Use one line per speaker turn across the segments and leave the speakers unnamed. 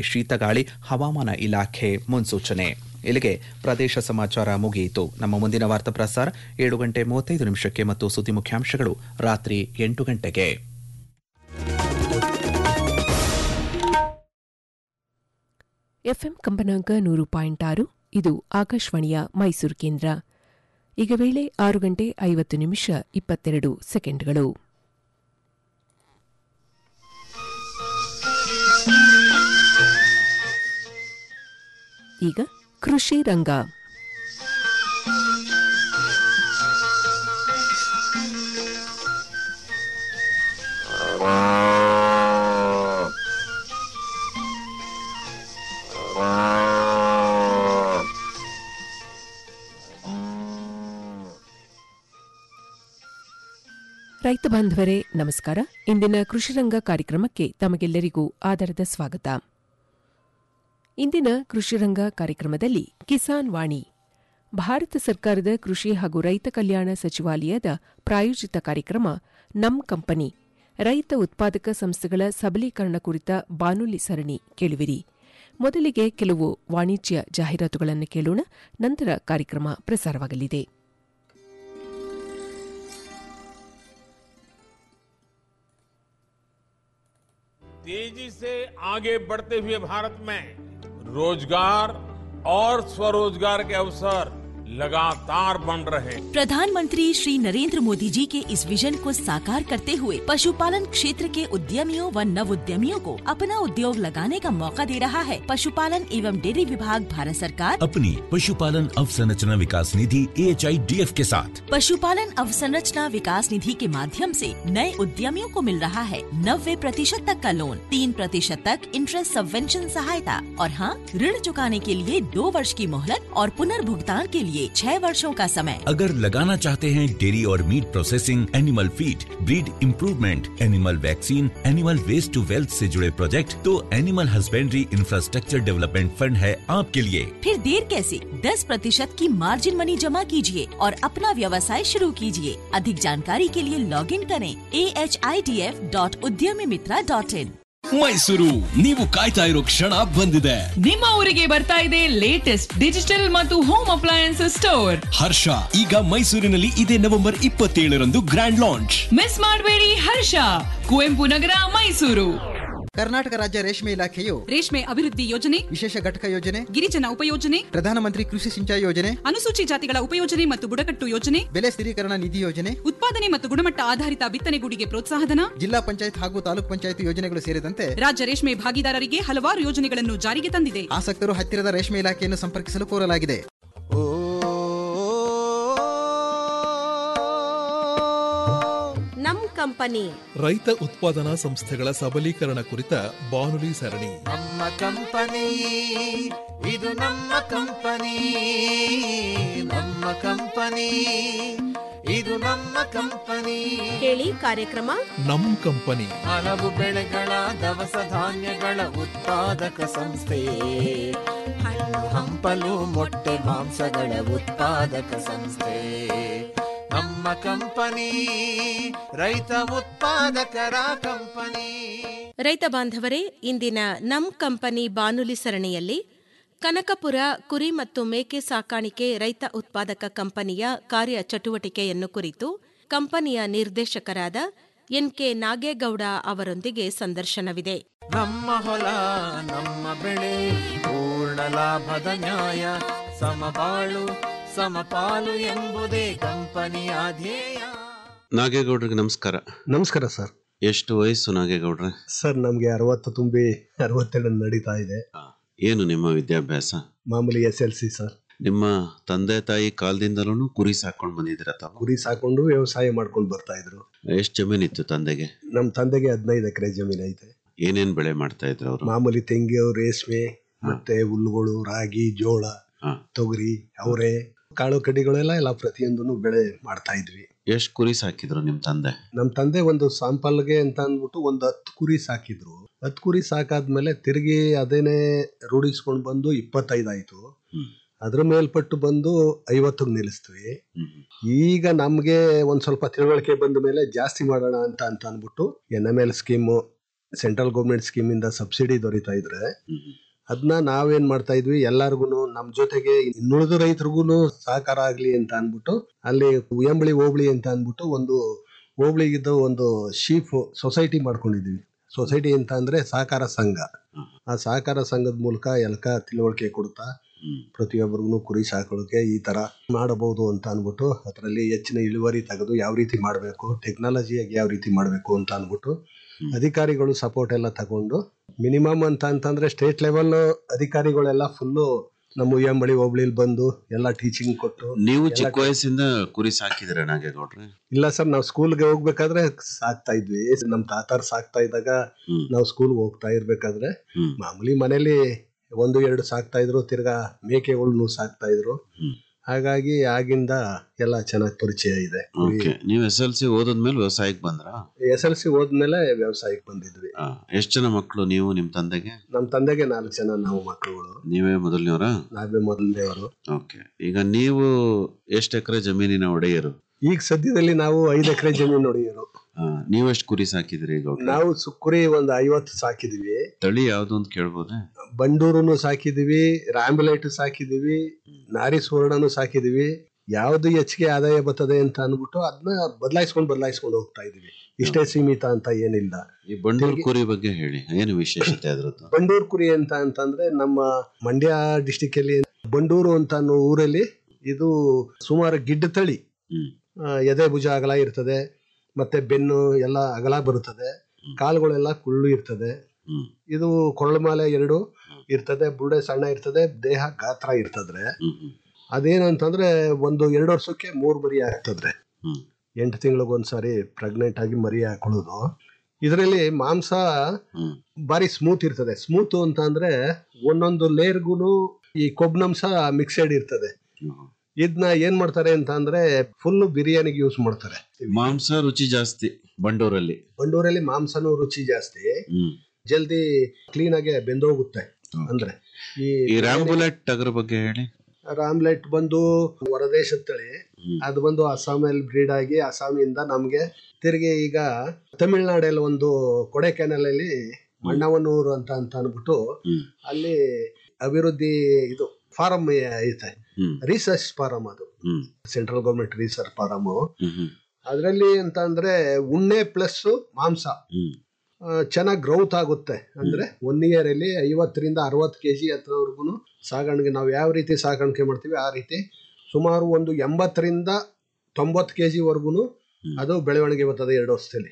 ಶೀತಗಾಳಿ ಹವಾಮಾನ ಇಲಾಖೆ ಮುನ್ಸೂಚನೆ ಇಲ್ಲಿಗೆ ಪ್ರದೇಶ ಸಮಾಚಾರ ಮುಗಿಯಿತು ನಮ್ಮ ಮುಂದಿನ ವಾರ್ತಾ ಪ್ರಸಾರ ಏಳು ಗಂಟೆ ಮೂವತ್ತೈದು ನಿಮಿಷಕ್ಕೆ ಮತ್ತು ಸುದ್ದಿ ಮುಖ್ಯಾಂಶಗಳು ರಾತ್ರಿ ಎಂಟು ಗಂಟೆಗೆ
ಎಫ್ಎಂ ಕಂಪನಾಂಕ ನೂರು ಪಾಯಿಂಟ್ ಆರು ಇದು ಆಕಾಶವಾಣಿಯ ಮೈಸೂರು ಕೇಂದ್ರ ಈಗ ವೇಳೆ ಆರು ಗಂಟೆ ಐವತ್ತು ನಿಮಿಷ ಇಪ್ಪತ್ತೆರಡು ಸೆಕೆಂಡ್ಗಳು ಈಗ ಕೃಷಿ ರಂಗ ರೈತ ಬಾಂಧವರೇ ನಮಸ್ಕಾರ ಇಂದಿನ ಕೃಷಿರಂಗ ಕಾರ್ಯಕ್ರಮಕ್ಕೆ ತಮಗೆಲ್ಲರಿಗೂ ಆಧಾರದ ಸ್ವಾಗತ ಇಂದಿನ ಕೃಷಿರಂಗ ಕಾರ್ಯಕ್ರಮದಲ್ಲಿ ಕಿಸಾನ್ ವಾಣಿ ಭಾರತ ಸರ್ಕಾರದ ಕೃಷಿ ಹಾಗೂ ರೈತ ಕಲ್ಯಾಣ ಸಚಿವಾಲಯದ ಪ್ರಾಯೋಜಿತ ಕಾರ್ಯಕ್ರಮ ನಮ್ ಕಂಪನಿ ರೈತ ಉತ್ಪಾದಕ ಸಂಸ್ಥೆಗಳ ಸಬಲೀಕರಣ ಕುರಿತ ಬಾನುಲಿ ಸರಣಿ ಕೇಳುವಿರಿ ಮೊದಲಿಗೆ ಕೆಲವು ವಾಣಿಜ್ಯ ಜಾಹೀರಾತುಗಳನ್ನು ಕೇಳೋಣ ನಂತರ ಕಾರ್ಯಕ್ರಮ ಪ್ರಸಾರವಾಗಲಿದೆ
तेजी से आगे बढ़ते हुए भारत में रोजगार और स्वरोजगार के अवसर लगातार बन रहे हैं
प्रधानमंत्री श्री नरेंद्र मोदी जी के इस विजन को साकार करते हुए पशुपालन क्षेत्र के उद्यमियों व नव उद्यमियों को अपना उद्योग लगाने का मौका दे रहा है पशुपालन एवं डेयरी विभाग भारत सरकार
अपनी पशुपालन अवसंरचना विकास निधि एच के साथ
पशुपालन अवसंरचना विकास निधि के माध्यम से नए उद्यमियों को मिल रहा है नब्बे प्रतिशत तक का लोन तीन प्रतिशत तक इंटरेस्ट सबवेंशन सहायता और हाँ ऋण चुकाने के लिए दो वर्ष की मोहलत और पुनर्भुगतान के लिए छह वर्षों का समय
अगर लगाना चाहते हैं डेयरी और meat processing animal feed breed improvement animal vaccine animal waste to wealth से जुड़े प्रोजेक्ट तो animal husbandry infrastructure development fund है आपके लिए
फिर देर कैसे 10 प्रतिशत की मार्जिन मनी जमा कीजिए और अपना व्यवसाय शुरू कीजिए अधिक जानकारी के लिए लॉग इन करें A H I D F dot Udyami Mitra dot in
Mysuru ನೀವು ಕಾಯ್ತಾ ಇರೋ ಕ್ಷಣ ಬಂದಿದೆ
ನಿಮ್ಮ ಊರಿಗೆ ಬರ್ತಾ ಇದೆ ಲೇಟೆಸ್ಟ್ ಡಿಜಿಟಲ್ ಮತ್ತು ಹೋಮ್ ಅಪ್ಲಯನ್ಸಸ್ ಸ್ಟೋರ್
ಹರ್ಷ ಈಗ ಮೈಸೂರಿನಲ್ಲಿ ಇದೇ ನವೆಂಬರ್ ಇಪ್ಪತ್ತೇಳರಂದು ಗ್ರ್ಯಾಂಡ್ ಲಾಂಚ್
ಮಿಸ್ ಮಾಡಬೇಡಿ ಹರ್ಷ ಕುವೆಂಪು ನಗರ ಮೈಸೂರು
ಕರ್ನಾಟಕ ರಾಜ್ಯ ರೇಷ್ಮೆ ಇಲಾಖೆಯು
ರೇಷ್ಮೆ ಅಭಿವೃದ್ಧಿ ಯೋಜನೆ
ವಿಶೇಷ ಘಟಕ ಯೋಜನೆ
ಗಿರಿಜನ ಉಪಯೋಜನೆ
ಪ್ರಧಾನಮಂತ್ರಿ ಕೃಷಿ ಸಿಂಚಾಯಿ ಯೋಜನೆ
ಅನುಸೂಚಿ ಜಾತಿಗಳ ಉಪಯೋಜನೆ ಮತ್ತು ಬುಡಕಟ್ಟು ಯೋಜನೆ
ಬೆಲೆ ಸ್ಥಿರೀಕರಣ ನಿಧಿ ಯೋಜನೆ
ಉತ್ಪಾದನೆ ಮತ್ತು ಗುಣಮಟ್ಟ ಆಧಾರಿತ ಬಿತ್ತನೆಗೂಡಿಗೆ ಪ್ರೋತ್ಸಾಹಧನ
ಜಿಲ್ಲಾ ಪಂಚಾಯತ್ ಹಾಗೂ ತಾಲೂಕ್ ಪಂಚಾಯತ್ ಯೋಜನೆಗಳು ಸೇರಿದಂತೆ
ರಾಜ್ಯ ರೇಷ್ಮೆ ಭಾಗಿದಾರರಿಗೆ ಹಲವಾರು ಯೋಜನೆಗಳನ್ನು ಜಾರಿಗೆ ತಂದಿದೆ
ಆಸಕ್ತರು ಹತ್ತಿರದ ರೇಷ್ಮೆ ಇಲಾಖೆಯನ್ನು ಸಂಪರ್ಕಿಸಲು ಕೋರಲಾಗಿದೆ
ನಮ್ ಕಂಪನಿ
ರೈತ ಉತ್ಪಾದನಾ ಸಂಸ್ಥೆಗಳ ಸಬಲೀಕರಣ ಕುರಿತ ಬಾನುಲಿ ಸರಣಿ
ನಮ್ಮ ಕಂಪನಿ ಇದು ನಮ್ಮ ಕಂಪನಿ ನಮ್ಮ ಕಂಪನಿ ಇದು ನಮ್ಮ ಕಂಪನಿ
ಕೇಳಿ ಕಾರ್ಯಕ್ರಮ
ನಮ್ ಕಂಪನಿ
ಹಲವು ಬೆಳೆಗಳ ದವಸ ಧಾನ್ಯಗಳ ಉತ್ಪಾದಕ ಸಂಸ್ಥೆ ಹಣ್ಣು ಹಂಪಲು ಮೊಟ್ಟೆ ಮಾಂಸಗಳ ಉತ್ಪಾದಕ ಸಂಸ್ಥೆ ನಮ್ಮ ಕಂಪನಿ ರೈತ ಉತ್ಪಾದಕರ ಕಂಪನಿ
ರೈತ ಬಾಂಧವರೇ ಇಂದಿನ ನಮ್ ಕಂಪನಿ ಬಾನುಲಿ ಸರಣಿಯಲ್ಲಿ ಕನಕಪುರ ಕುರಿ ಮತ್ತು ಮೇಕೆ ಸಾಕಾಣಿಕೆ ರೈತ ಉತ್ಪಾದಕ ಕಂಪನಿಯ ಕಾರ್ಯ ಚಟುವಟಿಕೆಯನ್ನು ಕುರಿತು ಕಂಪನಿಯ ನಿರ್ದೇಶಕರಾದ ಎನ್ಕೆ ನಾಗೇಗೌಡ ಅವರೊಂದಿಗೆ ಸಂದರ್ಶನವಿದೆ
ನಮ್ಮ ಹೊಲ ನಮ್ಮ ಬೆಳೆ ಪೂರ್ಣ ಲಾಭದ ನ್ಯಾಯ ಸಮಬಾಳು ಸಮಪಾಲು ಎಂಬುದೇ ಕಂಪನಿಯ ಧ್ಯೇಯ
ನಾಗೇಗೌಡ್ರಿಗೆ ನಮಸ್ಕಾರ
ನಮಸ್ಕಾರ ಸರ್
ಎಷ್ಟು ವಯಸ್ಸು ನಾಗೇಗೌಡ್ರೆ
ಸರ್ ನಮ್ಗೆ ಅರವತ್ತು ತುಂಬಿ ಅರವತ್ತೆರಡು ನಡೀತಾ ಇದೆ
ಏನು ನಿಮ್ಮ ವಿದ್ಯಾಭ್ಯಾಸ
ಮಾಮೂಲಿ ಎಸ್ ಎಲ್ ಸಿ ಸರ್
ನಿಮ್ಮ ತಂದೆ ತಾಯಿ ಕಾಲದಿಂದಲೂ ಕುರಿ ಸಾಕೊಂಡು ಬಂದಿದ್ದೀರ ತಾವು
ಕುರಿ ಸಾಕೊಂಡು ವ್ಯವಸಾಯ ಮಾಡ್ಕೊಂಡು ಬರ್ತಾ ಇದ್ರು
ಎಷ್ಟು ಜಮೀನಿತ್ತು ತಂದೆಗೆ
ನಮ್ ತಂದೆಗೆ ಹದಿನೈದು ಎಕರೆ ಜಮೀನ್ ಐತೆ
ಏನೇನ್ ಬೆಳೆ ಮಾಡ್ತಾ ಇದ್ರು ಅವರು
ಮಾಮೂಲಿ ತೆಂಗು ರೇಷ್ಮೆ ಮತ್ತೆ ಹುಲ್ಲುಗಳು ರಾಗಿ ಜೋಳ ತೊಗರಿ ಅವರೆ ಕಾಳು ಕಡ್ಡಿಗಳೆಲ್ಲ ಎಲ್ಲ ಪ್ರತಿಯೊಂದನ್ನು ಬೆಳೆ ಮಾಡ್ತಾ ಇದ್ವಿ
ಎಷ್ಟು ಕುರಿ ಸಾಕಿದ್ರು ನಿಮ್ ತಂದೆ
ನಮ್ ತಂದೆ ಒಂದು ಸಾಂಪಲ್ಗೆ ಅಂತ ಅಂದ್ಬಿಟ್ಟು ಒಂದು ಹತ್ತು ಕುರಿ ಸಾಕಿದ್ರು ಹತ್ತು ಕುರಿ ಸಾಕಾದ್ಮೇಲೆ ತಿರುಗಿ ಅದೇನೆ ರೂಢಿಸ್ಕೊಂಡು ಬಂದು ಇಪ್ಪತ್ತೈದು ಆಯ್ತು ಅದ್ರ ಮೇಲ್ಪಟ್ಟು ಬಂದು ಐವತ್ತಿಗೆ ನಿಲ್ಲಿಸ್ತೀವಿ ಈಗ ನಮ್ಗೆ ಒಂದ್ ಸ್ವಲ್ಪ ತಿಳುವಳಿಕೆ ಬಂದ ಮೇಲೆ ಜಾಸ್ತಿ ಮಾಡೋಣ ಅಂತ ಅಂತ ಅಂದ್ಬಿಟ್ಟು N M L scheme central government scheme ಇಂದ ಸಬ್ಸಿಡಿ ದೊರೀತಾ ಇದ್ರೆ ಅದನ್ನ ನಾವೇನ್ ಮಾಡ್ತಾ ಇದ್ವಿ ಎಲ್ಲಾರ್ಗು ನಮ್ ಜೊತೆಗೆ ಇನ್ನುಳಿದ ರೈತರಿಗೂ ಸಹಕಾರ ಆಗ್ಲಿ ಅಂತ ಅನ್ಬಿಟ್ಟು ಅಲ್ಲಿ ಉಯಂಬಳಿ ಹೋಬಳಿ ಅಂತ ಅನ್ಬಿಟ್ಟು ಒಂದು ಹೋಬಳಿಗಿದ್ದ ಒಂದು ಶೀಫ್ ಸೊಸೈಟಿ ಮಾಡ್ಕೊಂಡಿದ್ವಿ ಸೊಸೈಟಿ ಅಂತ ಅಂದ್ರೆ ಸಹಕಾರ ಸಂಘ ಆ ಸಹಕಾರ ಸಂಘದ ಮೂಲಕ ಎಲ್ಕ ತಿಳುವಳಿಕೆ ಕೊಡ್ತಾ ಪ್ರತಿಯೊಬ್ಬರಿಗೂ ಕುರಿ ಸಾಕೊಳ್ಳೋಕೆ ಈ ತರ ಮಾಡಬಹುದು ಅಂತ ಅನ್ಬಿಟ್ಟು ಅದರಲ್ಲಿ ಹೆಚ್ಚಿನ ಇಳುವರಿ ತೆಗೆದು ಯಾವ ರೀತಿ ಮಾಡಬೇಕು ಟೆಕ್ನಾಲಜಿಯಾಗಿ ಯಾವ ರೀತಿ ಮಾಡಬೇಕು ಅಂತ ಅನ್ಬಿಟ್ಟು ಅಧಿಕಾರಿಗಳು ಸಪೋರ್ಟ್ ಎಲ್ಲ ತಗೊಂಡು ಮಿನಿಮಮ್ ಅಂತ ಅಂತಂದ್ರೆ ಸ್ಟೇಟ್ ಲೆವೆಲ್ ಅಧಿಕಾರಿಗಳೆಲ್ಲ ಫುಲ್ಲು ನಮ್ಮ ಉಯ್ಯಂಬಳಿ ಹೋಬಳಿಲಿ ಬಂದು ಎಲ್ಲ ಟೀಚಿಂಗ್ ಕೊಟ್ಟು
ನೀವು
ಎಲ್ಲ
ಚಿಕ್ಕ ವಯಸ್ಸಿಂದ ಕುರಿ ಸಾಕಿದ್ರೆ ನಾಗೇಗೌಡ್ರೆ
ಇಲ್ಲ ಸರ್ ನಾವು ಸ್ಕೂಲ್ಗೆ ಹೋಗ್ಬೇಕಾದ್ರೆ ಸಾಕ್ತಾ ಇದ್ವಿ ನಮ್ ತಾತಾರ್ ಸಾಕ್ತಾ ಇದ್ದಾಗ ನಾವು ಸ್ಕೂಲ್ಗೆ ಹೋಗ್ತಾ ಇರ್ಬೇಕಾದ್ರೆ ಮಾಮೂಲಿ ಮನೇಲಿ ಒಂದು ಎರಡು ಸಾಕ್ತಾ ಇದ್ರು ತಿರ್ಗಾ ಮೇಕೆಗಳ್ನು ಸಾಕ್ತಾ ಇದ್ರು ಹಾಗಾಗಿ ಆಗಿಂದ ಎಲ್ಲ ಚೆನ್ನಾಗಿ ಪರಿಚಯ ಇದೆ
ಓಕೆ ನೀವು ಎಸ್ ಎಲ್ ಸಿ ಓದಿದ್ಮೇಲೆ ವ್ಯವಸಾಯಕ್ಕೆ ಬಂದ್ರ
ಎಸ್ ಎಲ್ ಸಿ ಹೋದ್ಮೇಲೆ ವ್ಯವಸಾಯಕ್ಕೆ ಬಂದಿದ್ವಿ
ಎಷ್ಟು ಜನ ಮಕ್ಕಳು ನೀವು ನಿಮ್ ತಂದೆಗೆ
ನಮ್ ತಂದೆಗೆ ನಾಲ್ಕು ಜನ ನಾವು ಮಕ್ಕಳುಗಳು
ನೀವೇ ಮೊದಲನೇವರ
ನಾವೇ ಮೊದಲನೇವರು
ಓಕೆ ಈಗ ನೀವು ಎಷ್ಟು ಎಕರೆ ಜಮೀನಿನ ಒಡೆಯರು
ಈಗ ಸದ್ಯದಲ್ಲಿ ನಾವು ಐದು ಎಕರೆ ಜಮೀನು ಹೊಡೆಯೋರು
ನೀವು ಎಷ್ಟು ಕುರಿ ಸಾಕಿದ್ರಿ ಗೌಡ್ರೆ
ನಾವು ಸುಕ್ಕುರಿ ಒಂದು ಐವತ್ತು ಸಾಕಿದೀವಿ
ತಳಿ ಯಾವ್ದು ಅಂತ ಕೇಳ್ಬೋದೇ
ಬಂಡೂರುನು ಸಾಕಿದೀವಿ ರಾಂಬುಲೈಟ್ ಸಾಕಿದೀವಿ ನಾರಿ ಸುವರ್ಣನು ಸಾಕಿದೀವಿ ಯಾವ್ದು ಹೆಚ್ಚಿಗೆ ಆದಾಯ ಬರ್ತದೆ ಅಂತ ಅನ್ಬಿಟ್ಟು ಅದನ್ನ ಬದಲಾಯಿಸ್ಕೊಂಡು ಬದಲಾಯಿಸ್ಕೊಂಡು ಹೋಗ್ತಾ ಇದೀವಿ ಇಷ್ಟೇ ಸೀಮಿತ ಅಂತ ಏನಿಲ್ಲ
ಈ ಬಂಡೂರು ಕುರಿ ಬಗ್ಗೆ ಹೇಳಿ ಏನು ವಿಶೇಷತೆ ಅದ್ರದ್ದು
ಬಂಡೂರು ಕುರಿ ಅಂತ ಅಂತಂದ್ರೆ ನಮ್ಮ ಮಂಡ್ಯ ಡಿಸ್ಟಿಕ್ ಅಲ್ಲಿ ಬಂಡೂರು ಅಂತ ಅನ್ನೋ ಊರಲ್ಲಿ ಇದು ಸುಮಾರು ಗಿಡ್ಡ ತಳಿ ಆ, ಎದೆ ಭುಜ ಅಗಲ ಇರ್ತದೆ ಮತ್ತೆ ಬೆನ್ನು ಎಲ್ಲ ಅಗಲ ಬರುತ್ತದೆ ಕಾಲುಗಳೆಲ್ಲ ಕುಳ್ಳು ಇರ್ತದೆ ಇದು ಕೊರಳುಮಾಲೆ ಎರಡು ಇರ್ತದೆ ಬುರುಡೆ ಸಣ್ಣ ಇರ್ತದೆ ದೇಹ ಗಾತ್ರ ಇರ್ತದ್ರೆ ಅದೇನಂತಂದ್ರೆ ಒಂದು ಎರಡು ವರ್ಷಕ್ಕೆ ಮೂರು ಮರಿ ಆಗ್ತದ್ರೆ ಎಂಟು ತಿಂಗಳಿಗೊಂದ್ಸಾರಿ ಪ್ರೆಗ್ನೆಂಟ್ ಆಗಿ ಮರಿ ಹಾಕೊಳ್ಳೋದು ಇದರಲ್ಲಿ ಮಾಂಸ ಬಾರಿ ಸ್ಮೂತ್ ಇರ್ತದೆ ಸ್ಮೂತ್ ಅಂತ ಅಂದ್ರೆ ಒಂದೊಂದು ಲೇರ್ಗುನು ಈ ಕೊಬ್ನಂಶ ಮಿಕ್ಸೆಡ್ ಇರ್ತದೆ ಇದನ್ನ ಏನ್ ಮಾಡ್ತಾರೆ ಅಂತ ಅಂದ್ರೆ ಫುಲ್ ಬಿರಿಯಾನಿಗೆ ಯೂಸ್ ಮಾಡ್ತಾರೆ
ಮಾಂಸ ರುಚಿ ಜಾಸ್ತಿ ಬಂಡೂರಲ್ಲಿ
ಬಂಡೂರಲ್ಲಿ ಮಾಂಸನೂ ರುಚಿ ಜಾಸ್ತಿ ಜಲ್ದಿ ಕ್ಲೀನ್ ಆಗಿ ಬೆಂದೋಗುತ್ತೆ ಅಂದ್ರೆ ಈ
ಈ ರಾಂಬುಲೆಟ್ ಟಗರ್ ಬಗ್ಗೆ ಹೇಳಿ
ರಾಮ್ಲೆಟ್ ಬಂದು ಹೊರದೇಶದ ತಳಿ ಅದು ಬಂದು ಅಸ್ಸಾಮಲ್ಲಿ ಬ್ರೀಡ್ ಆಗಿ ಅಸ್ಸಾಮಿಂದ ನಮ್ಗೆ ತಿರುಗಿ ಈಗ ತಮಿಳ್ನಾಡಲ್ಲಿ ಒಂದು ಕೊಡೆಕೆನಲ್ ಅಲ್ಲಿ ಮಣ್ಣವನೂರು ಅಂತ ಅಂತ ಅನ್ಬಿಟ್ಟು ಅಲ್ಲಿ ಅಭಿವೃದ್ಧಿ ಇದು ಫಾರಂ ಐತೆ ರಿಸರ್ಚ್ ಫಾರಂ ಅದು ಸೆಂಟ್ರಲ್ ಗೌರ್ಮೆಂಟ್ ರಿಸರ್ಚ್ ಫಾರಮ್ ಅದರಲ್ಲಿ ಅಂತ ಅಂದ್ರೆ ಉಣ್ಣೆ ಪ್ಲಸ್ ಮಾಂಸ ಚೆನ್ನಾಗಿ ಗ್ರೌತ್ ಆಗುತ್ತೆ ಅಂದ್ರೆ ಒನ್ ಇಯರ್ ಅಲ್ಲಿ ಐವತ್ತರಿಂದ ಅರವತ್ತು ಕೆ ಜಿ ಹತ್ರವರೆಗೂ ಸಾಗಾಣಿಕೆ ನಾವು ಯಾವ ರೀತಿ ಸಾಗಾಣಿಕೆ ಮಾಡ್ತೀವಿ ಆ ರೀತಿ ಸುಮಾರು ಒಂದು ಎಂಬತ್ತರಿಂದ ತೊಂಬತ್ತು ಕೆ ಜಿವರೆಗೂ ಅದು ಬೆಳವಣಿಗೆ ಬರ್ತದೆ ಎರಡು ವರ್ಷದಲ್ಲಿ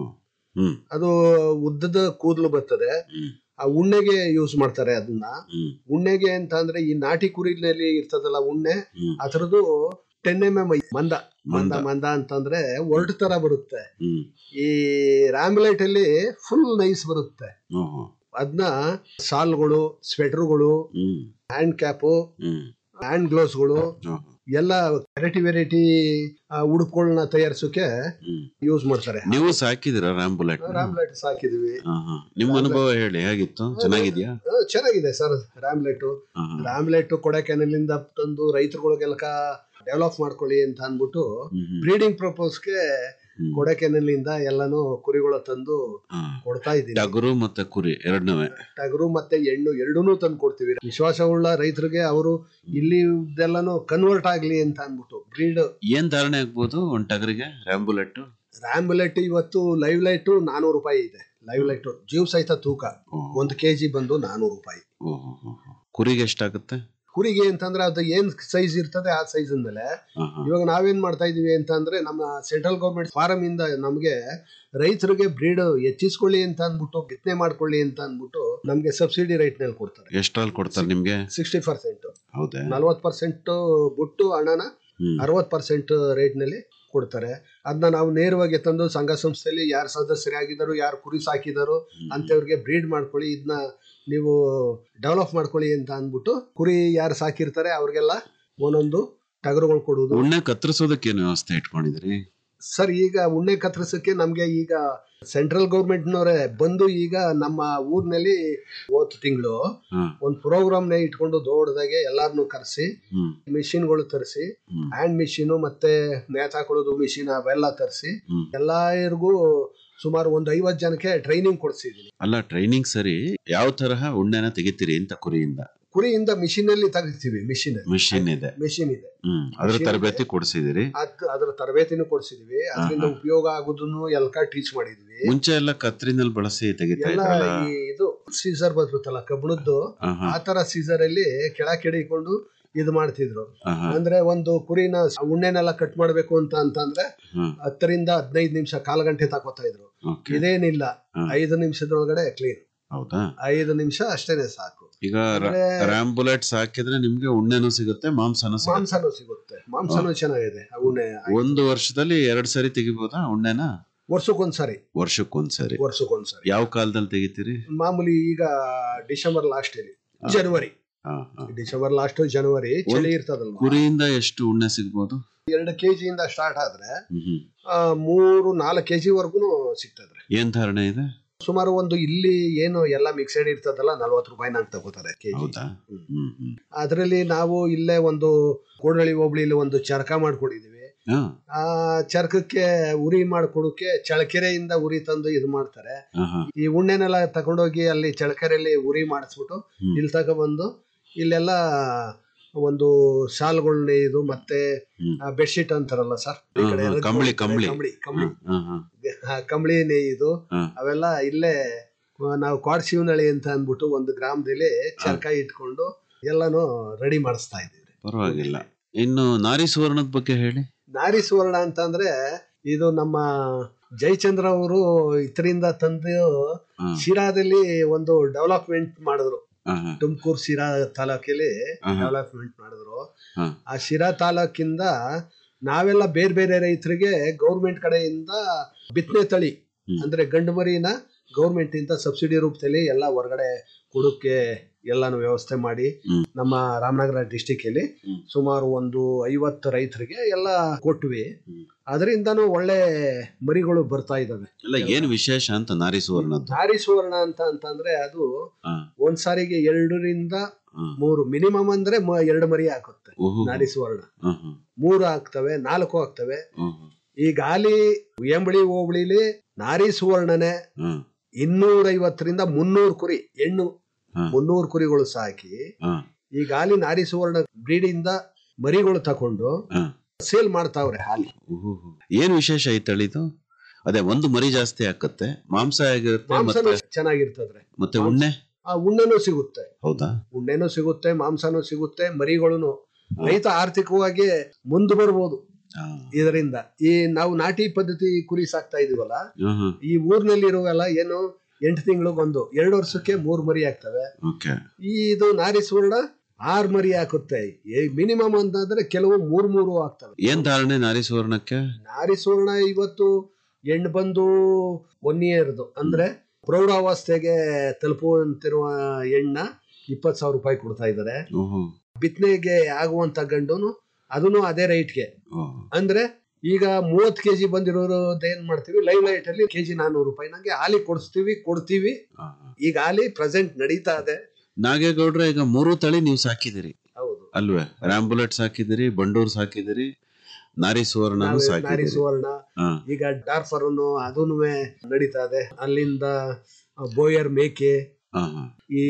ಅದು ಉದ್ದದ ಕೂದಲು ಬರ್ತದೆ ಆ ಉಣ್ಣೆಗೆ ಯೂಸ್ ಮಾಡ್ತಾರೆ ಅದನ್ನ ಉಣ್ಣೆಗೆ ಅಂತ ಅಂದ್ರೆ ಈ ನಾಟಿ ಕುರಿನಲ್ಲಿ ಇರ್ತದಲ್ಲ ಉಣ್ಣೆ ಅದರದ್ದು ಟೆನ್ ಎಂ ಎಂ ಮಂದ ಮಂದ ಮಂದ ಅಂತಂದ್ರೆ ಒರಟು ತರ ಬರುತ್ತೆ ಈ ರಾಂಬ್ಲೈಟ್ ಅಲ್ಲಿ ಫುಲ್ ನೈಸ್ ಬರುತ್ತೆ ಅದನ್ನ ಸಾಲ್ಗಳು ಸ್ವೆಟರ್ಗಳು ಹ್ಯಾಂಡ್ ಕ್ಯಾಪು ಹ್ಯಾಂಡ್ ಗ್ಲೌಸ್ಗಳು ಎಲ್ಲ ವೆರೈಟಿ ವೆರೈಟಿ ಉಡುಪುಗಳನ್ನ ತಯಾರಿಸೋಕೆ ಯೂಸ್ ಮಾಡ್ತಾರೆ
ನೀವು ಸಾಕಿದಿರ ರಾಂಬುಲೆಟ್
ರಾಮ್ಲೆಟ್ ಸಾಕಿದ್ವಿ
ನಿಮ್ಮ ಅನುಭವ ಹೇಳಿ ಹೇಗಿತ್ತು ಚೆನ್ನಾಗಿದ್ಯಾ
ಆ, ಚೆನ್ನಾಗಿದೆ ಸರ್ ರಾಮ್ಲೆಟ್ ರಾಮ್ಲೆಟ್ ಕೊಡಕೆನಲ್ಲಿಂದ ತಂದು ರೈತರುಗಳಿಗೆಲ್ಲ ಡೆವಲಪ್ ಮಾಡ್ಕೊಳ್ಳಿ ಅಂತ ಅಂದ್ಬಿಟ್ಟು ಬ್ರೀಡಿಂಗ್ ಪ್ರಪೋಸ್ಗೆ ಕೊಡಕೆನಲ್ಲಿಂದ ಎಲ್ಲಾನು ಕುರಿಗಳ ತಂದು ಕೊಡ್ತಾ ಇದ್ದೀನಿ
ಟಗರು ಮತ್ತೆ ಕುರಿ ಎರಡನವೇ
ಟಗರು ಮತ್ತೆ ಹೆಣ್ಣು ಎರಡನ್ನೂ ತಂದು ಕೊಡ್ತೀವಿ ವಿಶ್ವಾಸವುಳ್ಳ ರೈತರಿಗೆ ಅವರು ಇಲ್ಲಿ ಇದೆಲ್ಲಾನು ಕನ್ವರ್ಟ್ ಆಗ್ಲಿ ಅಂತ ಅಂದ್ಬಿಟ್ಟು ಬ್ರೀಡ್
ಏನ್ ಧಾರಣೆ ಆಗ್ಬೋದು ಒಂದ್ ಟಗರಿಗೆ ರಾಂಬುಲೆಟ್
ರಾಂಬುಲೆಟ್ ಇವತ್ತು ಲೈವ್ ಲೈಟ್ ನಾನೂರು ರೂಪಾಯಿ ಇದೆ ಲೈವ್ ಲೈಟ್ ಜೀವ ಸಹಿತ ತೂಕ ಒಂದು ಕೆಜಿ ಬಂದು ನಾನೂರು ರೂಪಾಯಿ
ಕುರಿಗೆ ಎಷ್ಟಾಗುತ್ತೆ
ಕುರಿಗೆ ಅಂತಂದ್ರೆ ಅದು ಏನ್ ಸೈಜ್ ಇರ್ತದೆ ಆ ಸೈಜ್ ಮೇಲೆ ಇವಾಗ ನಾವೇನ್ ಮಾಡ್ತಾ ಇದೀವಿ ಅಂತ ಅಂದ್ರೆ ನಮ್ಮ ಸೆಂಟ್ರಲ್ ಗೌರ್ಮೆಂಟ್ ಫಾರಂ ಇಂದ ನಮ್ಗೆ ರೈತರಿಗೆ ಬ್ರೀಡ್ ಹೆಚ್ಚಿಸ್ಕೊಳ್ಳಿ ಅಂತ ಅಂದ್ಬಿಟ್ಟು ಬಿತ್ತನೆ ಮಾಡ್ಕೊಳ್ಳಿ ಅಂತ ಅಂದ್ಬಿಟ್ಟು ನಮ್ಗೆ ಸಬ್ಸಿಡಿ ರೈಟ್ ನಲ್ಲಿ ಕೊಡ್ತಾರೆ
ಎಷ್ಟ್ರಲ್ಲಿ ಕೊಡ್ತಾರೆ ನಿಮ್ಗೆ
ಸಿಕ್ಸ್ಟಿ ಪರ್ಸೆಂಟ್
ಹೌದೇ
ನಲ್ವತ್ ಪರ್ಸೆಂಟ್ ಬಿಟ್ಟು ಹಣನ ಅರವತ್ ಪರ್ಸೆಂಟ್ ರೇಟ್ ನಲ್ಲಿ ಕೊಡ್ತಾರೆ ಅದನ್ನ ನಾವು ನೇರವಾಗಿ ತಂದು ಸಂಘ ಸಂಸ್ಥೆಯಲ್ಲಿ ಯಾರು ಸದಸ್ಯರಾಗಿದ್ದಾರೋ ಯಾರು ಕುರಿ ಸಾಕಿದಾರೋ ಅಂತವ್ರಿಗೆ ಬ್ರೀಡ್ ಮಾಡ್ಕೊಳ್ಳಿ ಇದನ್ನ ನೀವು ಡೆವಲಪ್ ಮಾಡ್ಕೊಳ್ಳಿ ಅಂತ ಅಂದ್ಬಿಟ್ಟು ಕುರಿ ಯಾರು ಸಾಕಿರ್ತಾರೆ ಅವ್ರಿಗೆಲ್ಲ ಒಂದೊಂದು ಟಗರುಗಳು ಕೊಡುವುದು
ಉಣ್ಣೆ ಕತ್ತರಿಸೋದಕ್ಕೆ ಏನು ವ್ಯವಸ್ಥೆ ಇಟ್ಕೊಂಡಿದ್ರಿ
ಸರ್ ಈಗ ಉಣ್ಣೆ ಕತ್ತರಿಸಕ್ಕೆ ನಮ್ಗೆ ಈಗ ಸೆಂಟ್ರಲ್ ಗೌರ್ಮೆಂಟ್ನವರೇ ಬಂದು ಈಗ ನಮ್ಮ ಊರಿನಲ್ಲಿ ಹೋದ್ ತಿಂಗಳು ಒಂದು ಪ್ರೋಗ್ರಾಮ್ನ ಇಟ್ಕೊಂಡು ದೊಡ್ಡದಾಗೆ ಎಲ್ಲಾರನ್ನು ಕರೆಸಿ ಮಿಷಿನ್ಗಳು ತರಿಸಿ ಹ್ಯಾಂಡ್ ಮಿಷಿನ್ ಮತ್ತೆ ನೇತಾಕೊಳ್ಳೋದು ಮಿಷಿನ್ ಅವೆಲ್ಲ ತರಿಸಿ ಎಲ್ಲರಿಗೂ ಸುಮಾರು ಒಂದು ಐವತ್ತು ಜನಕ್ಕೆ ಟ್ರೈನಿಂಗ್ ಕೊಡಿಸಿದ್ದೀನಿ
ಅಲ್ಲ ಟ್ರೈನಿಂಗ್ ಸರಿ ಯಾವ ತರಹ ಉಣ್ಣೆನ ತೆಗಿತೀರಿ ಅಂತ ಕುರಿಯಿಂದ
ಕುರಿಯಿಂದ ಮಿಷಿನ್ ಅಲ್ಲಿ ತೆಗಿತೀವಿ ಮಿಷಿನ್
ಮಿಷಿನ್ ಇದೆ
ಮಿಷಿನ್ ಇದೆ
ಹ್ಮ್ ಅದ್ರ
Machine
ತರಬೇತಿ ಕೊಡಿಸಿದಿರಿ
ಅದ್ ಅದ್ರ ತರಬೇತಿನೂ ಕೊಡಿಸಿದೀವಿ ಅದರಿಂದ ಉಪಯೋಗ ಆಗೋದನ್ನು ಎಲ್ಲ ಟೀಚ್ ಮಾಡಿದ್ವಿ
ಮುಂಚೆ ಎಲ್ಲ ಕತ್ರಿನಲ್ಲಿ ಬಳಸಿ ತೆಗಿತಾ
ಎಲ್ಲ
ಇದ್ರಲ್ಲ
ಈ ಇದು ಸೀಸರ್ ಬರುತ್ತಲ್ಲ ಕಬ್ಬಣದ್ದು
ಆಹಾ.
ಆ ತರ ಸೀಸರ್ ಅಲ್ಲಿ ಕೆಳ ಕೆಡಿಕೊಂಡು ಇದು ಮಾಡ್ತಿದ್ರು
ಆಹಾ.
ಅಂದ್ರೆ ಒಂದು ಕುರಿನ ಉಣ್ಣೆನೆಲ್ಲ ಕಟ್ ಮಾಡ್ಬೇಕು ಅಂತ ಅಂತಂದ್ರೆ
ಹ್ಮ್.
ಹತ್ತರಿಂದ ಹದಿನೈದು ನಿಮಿಷ ಕಾಲ್ ಗಂಟೆ ತಗೋತಾ ಇದ್ರು
Okay.
ಇದೇನಿಲ್ಲ
ಹ್ಮ್.
ಐದು ನಿಮಿಷದೊಳಗಡೆ ಕ್ಲೀನ್
ಹೌದಾ
ಐದು ನಿಮಿಷ ಅಷ್ಟೇನೆ ಸಾಕು
ಈಗ
ಅಂದ್ರೆ-
ರ್ಯಾಮ್ ಬುಲೆಟ್ಸ್ ಹಾಕಿದ್ರೆ ನಿಮ್ಗೆ ಉಣ್ಣೆನೂ ಸಿಗುತ್ತೆ ಮಾಂಸನೂ ಸಿಗುತ್ತೆ
ಮಾಂಸನೂ ಸಿಗುತ್ತೆ ಮಾಂಸನೂ ಚೆನ್ನಾಗಿದೆ ಆ ಉಣ್ಣೆ
ಒಂದು ವರ್ಷದಲ್ಲಿ ಎರಡ್ ಸರಿ ತೆಗಿಬೋದಾ ಉಣ್ಣೆನ
ವರ್ಷಕ್ಕೊಂದ್ಸರಿ
ವರ್ಷಕ್ಕೊಂದ್ಸರಿ
ವರ್ಷಕ್ಕೊಂದ್ಸರಿ
ಯಾವ ಕಾಲದಲ್ಲಿ ತೆಗಿತೀರಿ
ಮಾಮೂಲಿ ಈಗ ಡಿಸೆಂಬರ್ ಲಾಸ್ಟ್ ಅಲ್ಲಿ ಜನವರಿ
ಹಾ, ಹಾ.
ಡಿಸೆಂಬರ್ ಲಾಸ್ಟ್ ಜನವರಿ ಚಳಿ ಇರ್ತದಲ್ವಾ
ಕುರಿಯಿಂದ ಎಷ್ಟು ಉಣ್ಣೆ ಸಿಗ್ಬೋದು
ಎರಡು ಕೆಜಿಯಿಂದ ಸ್ಟಾರ್ಟ್ ಆದ್ರೆ
ಹ್ಮ್ ಹ್ಮ್.
ಆ, ಮೂರು ನಾಲ್ಕು ಕೆಜಿ ವರ್ಗುನು ಸಿಗ್ತದ್ರೆ
ಏನ್ ಧಾರಣೆ ಇದೆ
ಸುಮಾರು ಒಂದು ಇಲ್ಲಿ ಏನು ಎಲ್ಲ ಮಿಕ್ಸೆಡ್ ಇರ್ತದಲ್ಲ ನಲ್ವತ್ತು ರೂಪಾಯಿ ನಂಗೆ ತಗೋತಾರೆ ಕೆಜಿ
ಹೌದಾ ಹ್ಮ್ ಹ್ಮ್
ಅದರಲ್ಲಿ ನಾವು ಇಲ್ಲೇ ಒಂದು ಕೂಡಳಿ ಹೋಬಳಿಲಿ ಒಂದು ಚರಕ ಮಾಡ್ಕೊಂಡಿದೀವಿ
ಹಾ,
ಆ ಚರಕಕ್ಕೆ ಉರಿ ಮಾಡ್ಕೊಡೋಕೆ ಚಳಕೆರೆಯಿಂದ ಉರಿ ತಂದು ಇದು ಮಾಡ್ತಾರೆ
ಆಹಾ.
ಈ ಉಣ್ಣೆನೆಲ್ಲ ತಗೊಂಡೋಗಿ ಅಲ್ಲಿ ಚಳಕೆರೆಯಲ್ಲಿ ಉರಿ ಮಾಡಿಸ್ಬಿಟ್ಟು
ಹ್ಮ್.
ಇಲ್ಲಿ ತಗೊಬಂದು ಇಲ್ಲೆಲ್ಲ ಒಂದು ಶಾಲ್ಗಳನ್ನ ಇದು ಮತ್ತೆ
ಹ್ಮ್.
ಬೆಡ್ಶೀಟ್ ಅಂತಾರಲ್ಲ ಸರ್ ಈ
ಹಾ,
ಕಡೆ
ಹಾ,
ರಗ್
ಕಂಬಳಿ,
ಮಾಡ್ತಾರೆ,
ಕಂಬಳಿ.
ಕಂಬಳಿ ಕಂಬಳಿ
ಹಾ, ಹಾ.
ಆ ಕಂಬಳಿ ನೇಯ್ದು
ಹಾ.
ಅವೆಲ್ಲ ಇಲ್ಲೇ ಆ, ನಾವು ಕ್ವಾಡ್ಸಿವನಳ್ಳಿ ಅಂತ ಅಂದ್ಬಿಟ್ಟು ಒಂದು ಗ್ರಾಮದಲ್ಲಿ ಚರ್ಕ ಇಟ್ಕೊಂಡು ಎಲ್ಲಾನು ರೆಡಿ ಮಾಡಿಸ್ತಾ ಇದ್ದೀವಿ
ಪರವಾಗಿಲ್ಲ ಇನ್ನು ನಾರಿ ಸುವರ್ಣದ ಬಗ್ಗೆ ಹೇಳಿ
ನಾರಿ ಸುವರ್ಣ ಅಂತಂದ್ರೆ ಇದು ನಮ್ಮ ಜಯಚಂದ್ರ ಅವರು ಇದರಿಂದ ತಂದು
ಹಾ.
ಶಿರಾದಲ್ಲಿ ಒಂದು ಡೆವಲಪ್ಮೆಂಟ್ ಮಾಡಿದ್ರು
ಆಹಾ.
ತುಮಕೂರು ಶಿರಾ ತಾಲೂಕಲ್ಲಿ
ಆಹಾ.
ಡೆವಲಪ್ಮೆಂಟ್ ಮಾಡಿದ್ರು
ಹಾ.
ಆ ಶಿರಾ ತಾಲೂಕಿಂದ ನಾವೆಲ್ಲ ಬೇರೆ ಬೇರೆ ರೈತರಿಗೆ ಗೌರ್ಮೆಂಟ್ ಕಡೆಯಿಂದ ಬಿತ್ತನೆ ತಳಿ
ಹ್ಮ್.
ಅಂದ್ರೆ ಗಂಡು ಮರಿನ ಗೌರ್ಮೆಂಟ್ ಇಂದ ಸಬ್ಸಿಡಿ ರೂಪದಲ್ಲಿ ಎಲ್ಲ ಹೊರಗಡೆ ಕೊಡೋಕೆ ಎಲ್ಲಾನು ವ್ಯವಸ್ಥೆ ಮಾಡಿ
ಹ್ಮ್.
ನಮ್ಮ ರಾಮನಗರ ಡಿಸ್ಟಿಕ್ ಅಲ್ಲಿ
ಹ್ಮ್.
ಸುಮಾರು ಒಂದು ಐವತ್ತು ರೈತರಿಗೆ ಎಲ್ಲ ಕೊಟ್ವಿ
ಹ್ಮ್.
ಅದರಿಂದನೂ ಒಳ್ಳೆ ಮರಿಗಳು ಬರ್ತಾ ಇದಾವೆ
ಎಲ್ಲ ಏನ್ ವಿಶೇಷ ಅಂತ ನಾರಿ ಸುವರ್ಣದ್ದು
ನಾರಿ ಸುವರ್ಣ ಅಂತ ಅಂತಂದ್ರೆ ಅದು
ಹಾ.
ಒಂದ್ ಸಾರಿಗೆ ಎರಡರಿಂದ
ಹಾ.
ಮೂರು ಮಿನಿಮಮ್ ಅಂದ್ರೆ ಮ- ಎರಡು ಮರಿ ಹಾಕುತ್ತೆ
ಓಹೋ.
ನಾರಿ ಸುವರ್ಣ
ಹಾ, ಹಾ.
ಮೂರು ಆಗ್ತವೆ ನಾಲ್ಕು ಆಗ್ತವೆ
ಓಹೋ.
ಈ ಗಾಲಿ ಎಂಬಳಿ ಹೋಬಳಿಲಿ ನಾರಿ ಸುವರ್ಣನೆ
ಹಾ.
ಇನ್ನೂರೈವತ್ತರಿಂದ ಮುನ್ನೂರು ಕುರಿ ಹೆಣ್ಣು
ಹಾ.
ಮುನ್ನೂರು ಕುರಿಗಳು ಸಾಕಿ
ಹಾ.
ಈ ಗಾಲಿ ನಾರಿ ಸುವರ್ಣ ಬ್ರೀಡಿಂದ ಮರಿಗಳು ತಕೊಂಡು
ಹಾ.
ಸೇಲ್ ಮಾಡ್ತಾವ್ರೆ ಹಾಲಿ
ಓಹೋ. ಏನ್ ವಿಶೇಷ ಈ ತಳಿದು ಅದೇ ಒಂದು ಮರಿ ಜಾಸ್ತಿ ಹಾಕತ್ತೆ ಮಾಂಸ ಆಗಿರುತ್ತೆ
ಮಾಂಸನೂ
ಮತ್ತೆ
ಚೆನ್ನಾಗಿರ್ತದ್ರೆ
ಮತ್ತೆ ಉಣ್ಣೆ
ಆ ಉಣ್ಣೆನೂ ಸಿಗುತ್ತೆ
ಹೌದಾ
ಉಣ್ಣೆನೂ ಸಿಗುತ್ತೆ ಮಾಂಸನೂ ಸಿಗುತ್ತೆ ಮರಿಗಳು ರೈತ ಆರ್ಥಿಕವಾಗಿ ಮುಂದೆ ಬರ್ಬೋದು
ಹಾ.
ಇದರಿಂದ ಈ ನಾವು ನಾಟಿ ಪದ್ಧತಿ ಕುರಿ ಸಾಕ್ತಾ ಇದೀವಲ್ಲ
ಹಾ, ಹಾ.
ಈ ಊರ್ನಲ್ಲಿ ಇರುವೆಲ್ಲ ಏನು ಎಂಟು ತಿಂಗಳಿಗೊಂದು ಎರಡು ವರ್ಷಕ್ಕೆ ಮೂರ್ ಮರಿ ಆಗ್ತವೆ
ಓಕೆ
ಈ ಇದು ನಾರಿ ಸುವರ್ಣ ಆರ್ ಮರಿ ಹಾಕುತ್ತೆ ಮಿನಿಮಮ್ ಅಂತಂದ್ರೆ ಕೆಲವು ಮೂರ್ ಮೂರು ಆಗ್ತವೆ
ಏನ್ ಧಾರಣೆ ನಾರಿ ಸುವರ್ಣಕ್ಕೆ
ನಾರಿ ಸುವರ್ಣ ಇವತ್ತು ಹೆಣ್ಣು ಬಂದು ಒನ್ ಇಯರ್ದು ಅಂದ್ರೆ ಪ್ರೌಢಾವಸ್ಥೆಗೆ ತಲುಪುವಂತಿರುವ ಹೆಣ್ಣ ಇಪ್ಪತ್ತು ಸಾವಿರ ರೂಪಾಯಿ ಕೊಡ್ತಾ ಇದ್ದಾರೆ
ಓಹೋ
ಬಿತ್ತನೆಗೆ ಆಗುವಂತ ಗಂಡುನು ಅದನ್ನು ಅದೇ ರೈಟ್ಗೆ
ಓಹೋ.
ಅಂದ್ರೆ ಈಗ ಮೂವತ್ ಕೆಜಿ ಬಂದಿರೋದು ಏನ್ ಮಾಡ್ತೀವಿ ಲೈವ್ ಲೈಟ್ ಅಲ್ಲಿ ಕೆಜಿ ನಾನೂರು ರೂಪಾಯಿ ನಂಗೆ ಹಾಲಿ ಕೊಡಿಸ್ತೀವಿ ಕೊಡ್ತೀವಿ
ಹಾ, ಹಾ.
ಈಗ ಹಾಲಿ ಪ್ರೆಸೆಂಟ್ ನಡೀತಾ ಇದೆ
ನಾಗೇಗೌಡ್ರೆ ಈಗ ಮೂರು ತಳಿ ನೀವು ಸಾಕಿದಿರಿ
ಹೌದು
ಅಲ್ವೇ ರಾಂಬುಲೆಟ್ ಸಾಕಿದಿರಿ ಬಂಡೂರ್ ಸಾಕಿದಿರಿ ನಾರಿ ಸುವರ್ಣನು
ನಾವೇ ನಾರಿ
ಸಾಕಿದಿರಿ
ಸುವರ್ಣ
ಹಾ.
ಈಗ ಡಾರ್ಫರ್ನು ಅದೂನು ನಡೀತಾ ಇದೆ ಅಲ್ಲಿಂದ ಬೋಯರ್ ಮೇಕೆ
ಹಾ, ಹಾ.
ಈ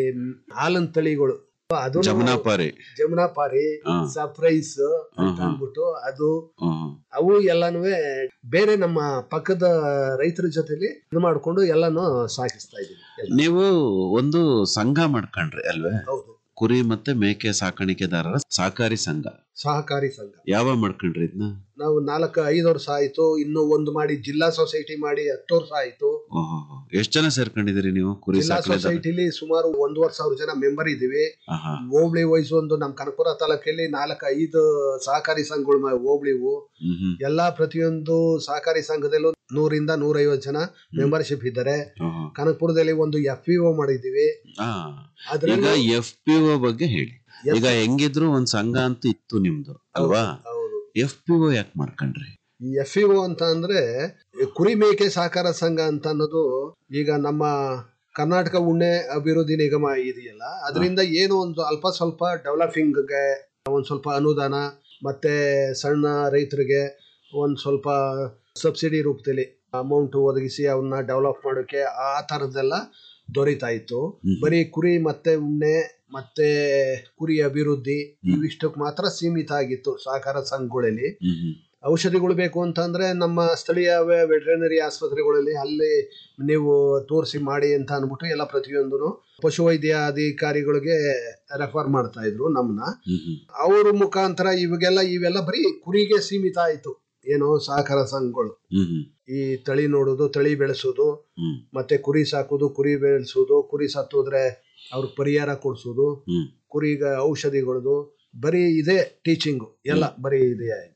ಹಾಲನ್ ತಳಿಗಳು ಅದು
ಜಮುನಾಪಾರಿ
ಜಮುನಾಪಾರಿ
ಹಾ.
ಸರ್ಪ್ರೈಸ್ ಅಂತ
ಹಾ, ಹಾ.
ಅಂದ್ಬಿಟ್ಟು ಅದು
ಹಾ, ಹಾ.
ಅವು ಎಲ್ಲಾನು ಬೇರೆ ನಮ್ಮ ಪಕ್ಕದ ರೈತರ ಜೊತೆಲಿ ಇದು ಮಾಡ್ಕೊಂಡು ಎಲ್ಲಾನು ಸಾಗಿಸ್ತಾ ಇದೀವಿ ಎಲ್ಲ.
ನೀವು ಒಂದು ಸಂಘ ಮಾಡ್ಕೊಂಡ್ರಿ ಅಲ್ವೇ
ಹೌದು
ಕುರಿ ಮತ್ತೆ ಮೇಕೆ ಸಾಕಾಣಿಕೆದಾರರ ಸಹಕಾರಿ ಸಂಘ
ಸಹಕಾರಿ ಸಂಘ
ಯಾವಾಗ ಮಾಡ್ಕೊಂಡ್ರಿ ಇದನ್ನ
ನಾವು ನಾಲ್ಕು ಐದು ವರ್ಷ ಆಯ್ತು ಇನ್ನು ಒಂದು ಮಾಡಿ ಜಿಲ್ಲಾ ಸೊಸೈಟಿ ಮಾಡಿ ಹತ್ತು ವರ್ಷ ಆಯ್ತು
ಓಹೋ ಎಷ್ಟ್ ಜನ ಸೇರ್ಕೊಂಡಿದ್ದೀರಿ ನೀವು ಕುರಿ
ಜಿಲ್ಲಾ
ಸಾಕಣೆ
ಸೊಸೈಟಿಲಿ ಸುಮಾರು ಒಂದೂವರೆ ಸಾವಿರ ಜನ ಮೆಂಬರ್ ಇದೀವಿ ಹೋಬಳಿ ವೈಸ್ ಒಂದು ನಮ್ಮ ಕನಕಪುರ ತಾಲೂಕಲ್ಲಿ ನಾಲ್ಕು ಐದು ಸಹಕಾರಿ ಸಂಘಗಳು ಮ- ಹೋಬಳಿವು
ಹ್ಮ್ ಹ್ಮ್
ಎಲ್ಲಾ ಪ್ರತಿಯೊಂದು ಸಹಕಾರಿ ಸಂಘದಲ್ಲೂ ನೂರಿಂದ ನೂರೈವತ್ತು ಜನ ಮೆಂಬರ್ಶಿಪ್ ಇದ್ದಾರೆ
ಓಹೋ.
ಕನಕಪುರದಲ್ಲಿ ಒಂದು ಎಫ್ ಪಿ ಒ ಮಾಡಿದೀವಿ
ಆ. ಈಗ
ಅದ್ರಲ್ಲಿ
ಎಫ್ ಪಿ ಒ ಬಗ್ಗೆ ಹೇಳಿ ಈಗ ಹೆಂಗಿದ್ರು ಒಂದ್ ಸಂಘ ಅಂತ ಇತ್ತು ನಿಮ್ದು ಅಲ್ವಾ
ಹೌದು
ಎಫ್ ಪಿ ಒ ಯಾಕೆ ಮಾಡ್ಕೊಂಡ್ರಿ
ಈ ಎಫ್ ಇ ಅಂತ ಅಂದ್ರೆ ಕುರಿ ಮೇಕೆ ಸಹಕಾರ ಸಂಘ ಅಂತ ಅನ್ನೋದು ಈಗ ನಮ್ಮ ಕರ್ನಾಟಕ ಉಣ್ಣೆ ಅಭಿವೃದ್ಧಿ ನಿಗಮ ಇದೆಯಲ್ಲ ಅದರಿಂದ ಏನೋ ಒಂದು ಅಲ್ಪ ಸ್ವಲ್ಪ ಡೆವಲಪಿಂಗ್ಗೆ ಒಂದ್ ಸ್ವಲ್ಪ ಅನುದಾನ ಮತ್ತೆ ಸಣ್ಣ ರೈತರಿಗೆ ಒಂದ್ ಸ್ವಲ್ಪ ಸಬ್ಸಿಡಿ ರೂಪದಲ್ಲಿ ಅಮೌಂಟ್ ಒದಗಿಸಿ ಅವನ್ನ ಡೆವಲಪ್ ಮಾಡೋಕೆ ಆ ಥರದ್ದೆಲ್ಲ ದೊರೀತಾ ಇತ್ತು ಬರೀ ಕುರಿ ಮತ್ತೆ ಉಣ್ಣೆ ಮತ್ತೆ ಕುರಿ ಅಭಿವೃದ್ಧಿ ಇವಿಷ್ಟಕ್ಕೆ ಮಾತ್ರ ಸೀಮಿತ ಆಗಿತ್ತು ಸಹಕಾರ ಸಂಘಗಳಲ್ಲಿ ಔಷಧಿಗಳು ಬೇಕು ಅಂತಂದ್ರೆ ನಮ್ಮ ಸ್ಥಳೀಯ ವೆಟರ್ನರಿ ಆಸ್ಪತ್ರೆಗಳಲ್ಲಿ ಅಲ್ಲಿ ನೀವು ತೋರಿಸಿ ಮಾಡಿ ಅಂತ ಅಂದ್ಬಿಟ್ಟು ಎಲ್ಲ ಪ್ರತಿಯೊಂದು ಪಶುವೈದ್ಯ ಅಧಿಕಾರಿಗಳಿಗೆ ರೆಫರ್ ಮಾಡ್ತಾ ಇದ್ರು ನಮ್ಮನ್ನ ಅವ್ರ ಮುಖಾಂತರ ಇವಾಗೆಲ್ಲ ಇವೆಲ್ಲ ಬರೀ ಕುರಿಗೆ ಸೀಮಿತ ಆಯ್ತು ಏನೋ ಸಹಕಾರ ಸಂಘಗಳು ಈ ತಳಿ ನೋಡೋದು ತಳಿ ಬೆಳೆಸೋದು ಮತ್ತೆ ಕುರಿ ಸಾಕೋದು ಕುರಿ ಬೆಳೆಸೋದು ಕುರಿ ಸತ್ತೋದ್ರೆ ಅವ್ರಿಗೆ ಪರಿಹಾರ ಕೊಡ್ಸೋದು ಕುರಿಗೆ ಔಷಧಿಗಳದು ಬರೀ ಇದೇ ಟೀಚಿಂಗು ಎಲ್ಲ ಬರೀ ಇದೆ ಆಯ್ತು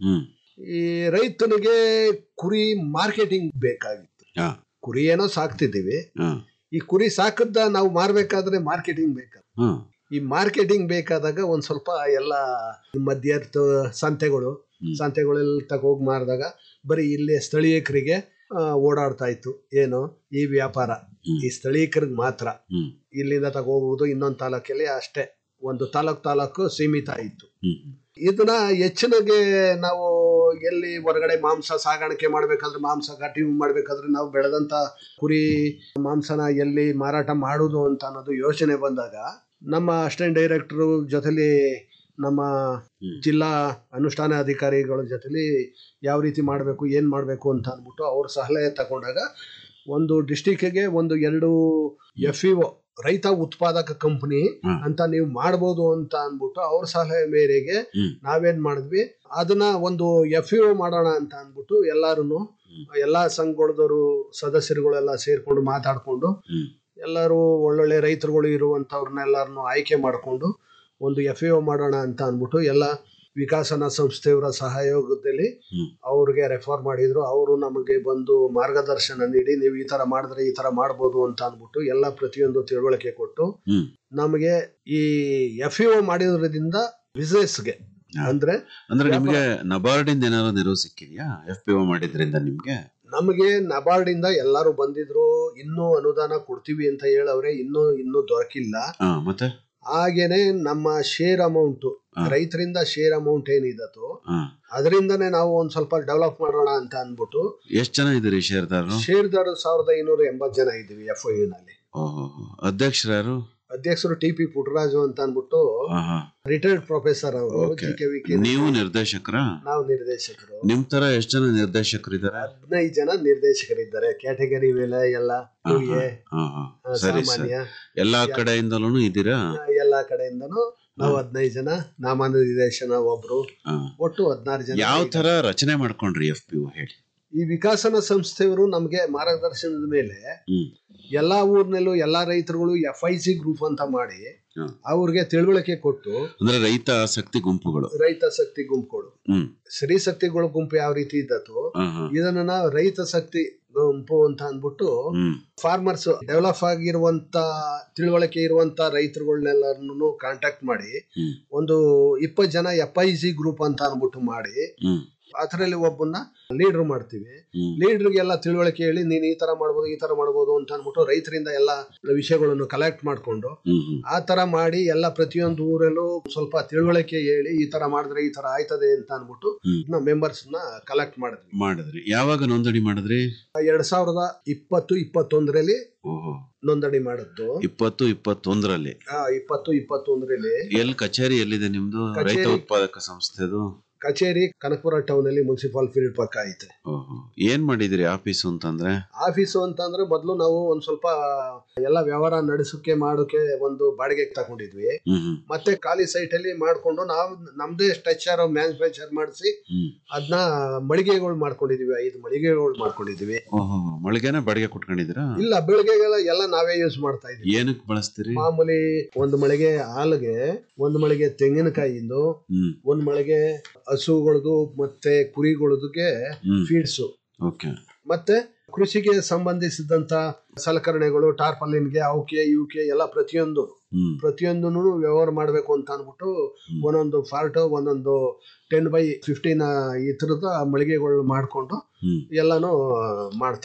ಈ ರೈತನಿಗೆ ಕುರಿ ಮಾರ್ಕೆಟಿಂಗ್ ಬೇಕಾಗಿತ್ತು ಕುರಿ ಏನೋ ಸಾಕ್ತಿದ್ದೀವಿ ಈ ಕುರಿ ಸಾಕದ್ದ ನಾವು ಮಾರ್ಬೇಕಾದ್ರೆ ಮಾರ್ಕೆಟಿಂಗ್ ಬೇಕು ಈ ಮಾರ್ಕೆಟಿಂಗ್ ಬೇಕಾದಾಗ ಒಂದ್ ಸ್ವಲ್ಪ ಎಲ್ಲ ಮಧ್ಯರ್ಥ ಸಂತೆಗಳು ಸಂತೆಗಳೆಲ್ಲ ತಗೋಗಿ ಮಾರಿದಾಗ ಬರೀ ಇಲ್ಲಿ ಸ್ಥಳೀಯಕರಿಗೆ ಆ, ಓಡಾಡ್ತಾ ಇತ್ತು ಏನು ಈ ವ್ಯಾಪಾರ ಈ ಸ್ಥಳೀಯಕರಿಗೆ ಮಾತ್ರ ಇಲ್ಲಿಂದ ತಗೋಬಹುದು ಇನ್ನೊಂದು ತಾಲೂಕಲ್ಲಿ ಅಷ್ಟೇ ಒಂದು ತಾಲೂಕ್ ತಾಲೂಕು ಸೀಮಿತ ಇತ್ತು ಇದನ್ನ ಹೆಚ್ಚಿನಗೆ ನಾವು ಎಲ್ಲಿ ಹೊರಗಡೆ ಮಾಂಸ ಸಾಗಾಣಿಕೆ ಮಾಡ್ಬೇಕಾದ್ರೆ ಮಾಂಸ ಕಟಿಂಗ್ ಮಾಡ್ಬೇಕಾದ್ರೆ ನಾವು ಬೆಳೆದಂತ ಕುರಿ ಮಾಂಸನ ಎಲ್ಲಿ ಮಾರಾಟ ಮಾಡುದು ಅಂತ ಅನ್ನೋದು ಯೋಚನೆ ಬಂದಾಗ ನಮ್ಮ ಅಸಿಸ್ಟೆಂಟ್ ಡೈರೆಕ್ಟರ್ ಜೊತೆಲಿ ನಮ್ಮ ಜಿಲ್ಲಾ ಅನುಷ್ಠಾನ ಅಧಿಕಾರಿಗಳ ಜೊತೆಲಿ ಯಾವ ರೀತಿ ಮಾಡಬೇಕು ಏನು ಮಾಡಬೇಕು ಅಂತ ಅಂದ್ಬಿಟ್ಟು ಅವ್ರ ಸಲಹೆ ತಗೊಂಡಾಗ ಒಂದು ಡಿಸ್ಟಿಕ್ಗೆ ಒಂದು ಎರಡು ಎಫ್ ಇ ರೈತ ಉತ್ಪಾದಕ ಕಂಪನಿ ಅಂತ ನೀವು ಮಾಡ್ಬೋದು ಅಂತ ಅಂದ್ಬಿಟ್ಟು ಅವ್ರ ಸಲಹೆ ಮೇರೆಗೆ ನಾವೇನ್ ಮಾಡಿದ್ವಿ ಅದನ್ನ ಒಂದು ಎಫ್ ಇ ಮಾಡೋಣ ಅಂತ ಅಂದ್ಬಿಟ್ಟು ಎಲ್ಲಾರು ಎಲ್ಲಾ ಸಂಘಗಳದವರು ಸದಸ್ಯರುಗಳೆಲ್ಲ ಸೇರ್ಕೊಂಡು ಮಾತಾಡ್ಕೊಂಡು ಎಲ್ಲರೂ ಒಳ್ಳೊಳ್ಳೆ ರೈತರುಗಳು ಇರುವಂತವ್ರನ್ನೆಲ್ಲರನ್ನು ಆಯ್ಕೆ ಮಾಡಿಕೊಂಡು ಒಂದು ಎಫ್ ಇ ಮಾಡೋಣ ಅಂತ ಅಂದ್ಬಿಟ್ಟು ಎಲ್ಲ ವಿಕಾಸನ ಸಂಸ್ಥೆಯವರ ಸಹಯೋಗದಲ್ಲಿ ಅವ್ರಿಗೆ ರೆಫರ್ ಮಾಡಿದ್ರು ಅವರು ನಮಗೆ ಬಂದು ಮಾರ್ಗದರ್ಶನ ನೀಡಿ ನೀವು ಈ ತರ ಮಾಡಿದ್ರೆ ಈ ತರ ಮಾಡ್ಬೋದು ಅಂತ ಅಂದ್ಬಿಟ್ಟು ಎಲ್ಲ ಪ್ರತಿಯೊಂದು ತಿಳುವಳಿಕೆ ಕೊಟ್ಟು ನಮಗೆ ಈ ಎಫ್ ಇ ಮಾಡಿದ್ರಿಂದ ಬಿಸ್ನೆಸ್ಗೆ ಅಂದ್ರೆ
ಅಂದ್ರೆ ನಿಮ್ಗೆ ನಬಾರ್ಡಿಂದ ಏನಾದ್ರು ನೆರವು ಸಿಕ್ಕಿದ್ಯಾ ಎಫ್ ಪಿ ಒ ಮಾಡಿದ್ರಿಂದ ನಿಮ್ಗೆ
ನಮಗೆ ನಬಾರ್ಡ್ ಇಂದ ಎಲ್ಲರೂ ಬಂದಿದ್ರು ಇನ್ನೂ ಅನುದಾನ ಕೊಡ್ತೀವಿ ಅಂತ ಹೇಳವ್ರೆ ಇನ್ನೂ ಇನ್ನೂ ದೊರಕಿಲ್ಲ
ಹಾ ಮತ್ತೆ
ಹಾಗೇನೆ ನಮ್ಮ ಶೇರ್ ಅಮೌಂಟ್ ರೈತರಿಂದ ಶೇರ್ ಅಮೌಂಟ್ ಏನಿದತ್ತೋ
ಹಾ
ಅದರಿಂದನೇ ನಾವು ಒಂದ್ ಸ್ವಲ್ಪ ಡೆವಲಪ್ ಮಾಡೋಣ ಅಂತ ಅಂದ್ಬಿಟ್ಟು
ಎಷ್ಟ್ ಜನ ಇದ್ದೀರಿ ಶೇರ್ದಾರರು
ಶೇರ್ದಾರರು ಸಾವಿರದ ಐನೂರ ಎಂಬತ್ತು ಜನ ಇದ್ದೀವಿ ಎಫ್ ಐ ನಲ್ಲಿ
ಓಹೋ ಅಧ್ಯಕ್ಷರು
ಅಧ್ಯಕ್ಷರು ಟಿ ಪಿ ಪುಟ್ಟರಾಜು ಅಂತ ಅಂದ್ಬಿಟ್ಟು
ಆಹಾ.
ರಿಟೈರ್ಡ್ ಪ್ರೊಫೆಸರ್ ಅವರು
Okay.
G K V K
ನೀವು ನಿರ್ದೇಶಕರ
ನಾವು ನಿರ್ದೇಶಕರು
ನಿಮ್ ತರ ಎಷ್ಟ್ ಜನ ನಿರ್ದೇಶಕರಿದ್ದಾರೆ
ಹದಿನೈದು ಜನ ನಿರ್ದೇಶಕರಿದ್ದಾರೆ ಕ್ಯಾಟಗರಿ ಮೇಲೆ ಎಲ್ಲ QA,
ಹಾ, ಹಾ.
ಆ,
ಸರಿ
ಸಾಮಾನ್ಯ
ಸರಿ ಎಲ್ಲಾ ಕಡೆಯಿಂದಲೂ ಇದ್ದೀರಾ
ಎಲ್ಲಾ ಕಡೆಯಿಂದನೂ ನಾವು ಹದಿನೈದು ಜನ ನಾಮನಿರ್ದೇಶನ ಒಬ್ರು
ಹಾ.
ಒಟ್ಟು ಹದಿನಾರು ಜನ
ಯಾವ ತರ ರಚನೆ ಮಾಡ್ಕೊಂಡ್ರಿ ಎಫ್ ಪಿ ಒ ಹೇಳಿ
ಈ ವಿಕಾಸನ ಸಂಸ್ಥೆಯವರು ನಮ್ಗೆ ಮಾರ್ಗದರ್ಶನದ ಮೇಲೆ
ಹ್ಮ್
ಎಲ್ಲಾ ಊರ್ನಲ್ಲೂ ಎಲ್ಲಾ ರೈತರುಗಳು ಎಫ್ ಐ ಸಿ ಗ್ರೂಪ್ ಅಂತ ಮಾಡಿ ಅವ್ರಿಗೆ ತಿಳುವಳಿಕೆ ಕೊಟ್ಟು
ಅಂದ್ರೆ ರೈತ ಆಸಕ್ತಿ ಗುಂಪುಗಳು
ರೈತ ಶಕ್ತಿ ಗುಂಪುಗಳು
ಹ್ಮ್
ಸ್ತ್ರೀ ಶಕ್ತಿಗಳ ಗುಂಪು ಯಾವ ರೀತಿ ಇದ್ದತ್ತು
ಹಾ, ಹಾ.
ಇದನ್ನ ನಾವು ರೈತ ಶಕ್ತಿ ಗುಂಪು ಅಂತ ಅಂದ್ಬಿಟ್ಟು
ಹ್ಮ್
ಫಾರ್ಮರ್ಸ್ ಡೆವಲಪ್ ಆಗಿರುವಂತ ತಿಳುವಳಿಕೆ ಇರುವಂತ ರೈತರುಗಳನ್ನೆಲ್ಲರನ್ನು ಕಾಂಟ್ಯಾಕ್ಟ್ ಮಾಡಿ
ಹ್ಮ್
ಒಂದು ಇಪ್ಪತ್ತು ಜನ ಎಫ್ ಐ ಸಿ ಗ್ರೂಪ್ ಅಂತ ಅಂದ್ಬಿಟ್ಟು ಮಾಡಿ
ಹ್ಮ್
ಅದರಲ್ಲಿ ಒಬ್ಬನ್ನ ಲೀಡರ್ ಮಾಡ್ತೀವಿ
ಹ್ಮ್
ಲೀಡರ್ಗೆಲ್ಲ ತಿಳುವಳಿಕೆ ಹೇಳಿ ನೀನು ಈ ತರ ಮಾಡ್ಬೋದು ಈ ತರ ಮಾಡ್ಬೋದು ಅಂತ ಅಂದ್ಬಿಟ್ಟು ರೈತರಿಂದ ಎಲ್ಲ ವಿಷಯಗಳನ್ನು ಕಲೆಕ್ಟ್ ಮಾಡ್ಕೊಂಡು
ಹ್ಮ್ ಹ್ಮ್
ಆ ತರ ಮಾಡಿ ಎಲ್ಲ ಪ್ರತಿಯೊಂದು ಊರಲ್ಲೂ ಸ್ವಲ್ಪ ತಿಳುವಳಿಕೆ ಹೇಳಿ ಈ ತರ ಮಾಡಿದ್ರೆ ಈ ತರ ಆಯ್ತದೆ ಅಂತ ಅಂದ್ಬಿಟ್ಟು
ಹ್ಮ್.
ಮೆಂಬರ್ಸ್ ನ ಕಲೆಕ್ಟ್ ಮಾಡಿದ್ವಿ
ಮಾಡಿದ್ರಿ ಯಾವಾಗ ನೋಂದಣಿ ಮಾಡಿದ್ರಿ
ಎರಡ್ ಸಾವಿರದ ಇಪ್ಪತ್ತು ಇಪ್ಪತ್ತೊಂದರಲ್ಲಿ
ಓಹೋ
ನೋಂದಣಿ ಮಾಡಿದ್ದು
ಇಪ್ಪತ್ತು ಇಪ್ಪತ್ತೊಂದರಲ್ಲಿ
ಆ, ಇಪ್ಪತ್ತು ಇಪ್ಪತ್ತೊಂದರಲ್ಲಿ
ಎಲ್ಲಿ ಕಚೇರಿ ಎಲ್ಲಿದೆ ನಿಮ್ದು ರೈತ
ಕಚೇರಿ-
ಉತ್ಪಾದಕ ಸಂಸ್ಥೆದು
ಕಚೇರಿ ಕನಕಪುರ ಟೌನ್ ಅಲ್ಲಿ ಮುನ್ಸಿಪಲ್ ಫೀಲ್ಡ್ ಪಕ್ಕ ಐತೆ
ಓಹೋ ಏನ್ ಮಾಡಿದಿರಿ ಆಫೀಸು ಅಂತಂದ್ರೆ
ಆಫೀಸು ಅಂತಂದ್ರೆ ಮೊದಲು ನಾವು ಒಂದ್ ಸ್ವಲ್ಪ ಎಲ್ಲ ವ್ಯವಹಾರ ನಡೆಸೋಕೆ ಮಾಡೋಕೆ ಒಂದು ಬಾಡಿಗೆಗೆ ತಗೊಂಡಿದ್ವಿ
ಹ್ಮ್ ಹ್ಮ್
ಮತ್ತೆ ಖಾಲಿ ಸೈಟ್ ಅಲ್ಲಿ ಮಾಡ್ಕೊಂಡು ನಾವು ನಮ್ದೇ ಸ್ಟ್ರಕ್ಚರ್ ಮ್ಯಾನುಫ್ಯಾಕ್ಚರ್ ಮಾಡಿಸಿ
ಹ್ಮ್
ಅದನ್ನ ಮಳಿಗೆಗಳು ಮಾಡ್ಕೊಂಡಿದೀವಿ ಐದು ಮಳಿಗೆಗಳು ಮಾಡ್ಕೊಂಡಿದೀವಿ
ಓಹೋ ಮಳಿಗೆನ ಬಾಡಿಗೆ ಕೊಟ್ಕೊಂಡಿದ್ದೀರಾ
ಇಲ್ಲ ಬೆಳಿಗ್ಗೆಗೆಲ್ಲ ಎಲ್ಲ ನಾವೇ ಯೂಸ್ ಮಾಡ್ತಾ ಇದೀವಿ
ಏನಕ್ ಬಳಸ್ತೀರಿ
ಮಾಮೂಲಿ ಒಂದು ಮಳಿಗೆ ಹಾಲಿಗೆ ಒಂದು ಮಳಿಗೆ ತೆಂಗಿನಕಾಯಿಂದು
ಹ್ಮ್
ಒಂದ್ ಮಳಿಗೆ ಹಸುಗಳದು ಮತ್ತೆ ಕುರಿಗಳದುಗೆ
ಹ್ಮ್.
ಫೀಡ್ಸು
ಓಕೆ
ಮತ್ತೆ ಕೃಷಿಗೆ ಸಂಬಂಧಿಸಿದಂತ ಸಲಕರಣೆಗಳು ಟಾರ್ಪಲಿನ್ಗೆ ಅವಕ್ಕೆ ಇವಕ್ಕೆ ಎಲ್ಲ ಪ್ರತಿಯೊಂದು
ಹ್ಮ್
ಪ್ರತಿಯೊಂದನ್ನು ವ್ಯವಹಾರ ಮಾಡಬೇಕು ಅಂತ ಅಂದ್ಬಿಟ್ಟು ಒಂದೊಂದು ಫಾರ್ಟ್ ಒಂದೊಂದು ಟೆನ್ ಬೈ ಫಿಫ್ಟೀನ್ ಈ ಥರದ ಮಳಿಗೆಗಳು ಮಾಡಿಕೊಂಡು
ಹ್ಮ್
ಎಲ್ಲಾನು ಮಾಡ್ತಾ ಇದೀವಿ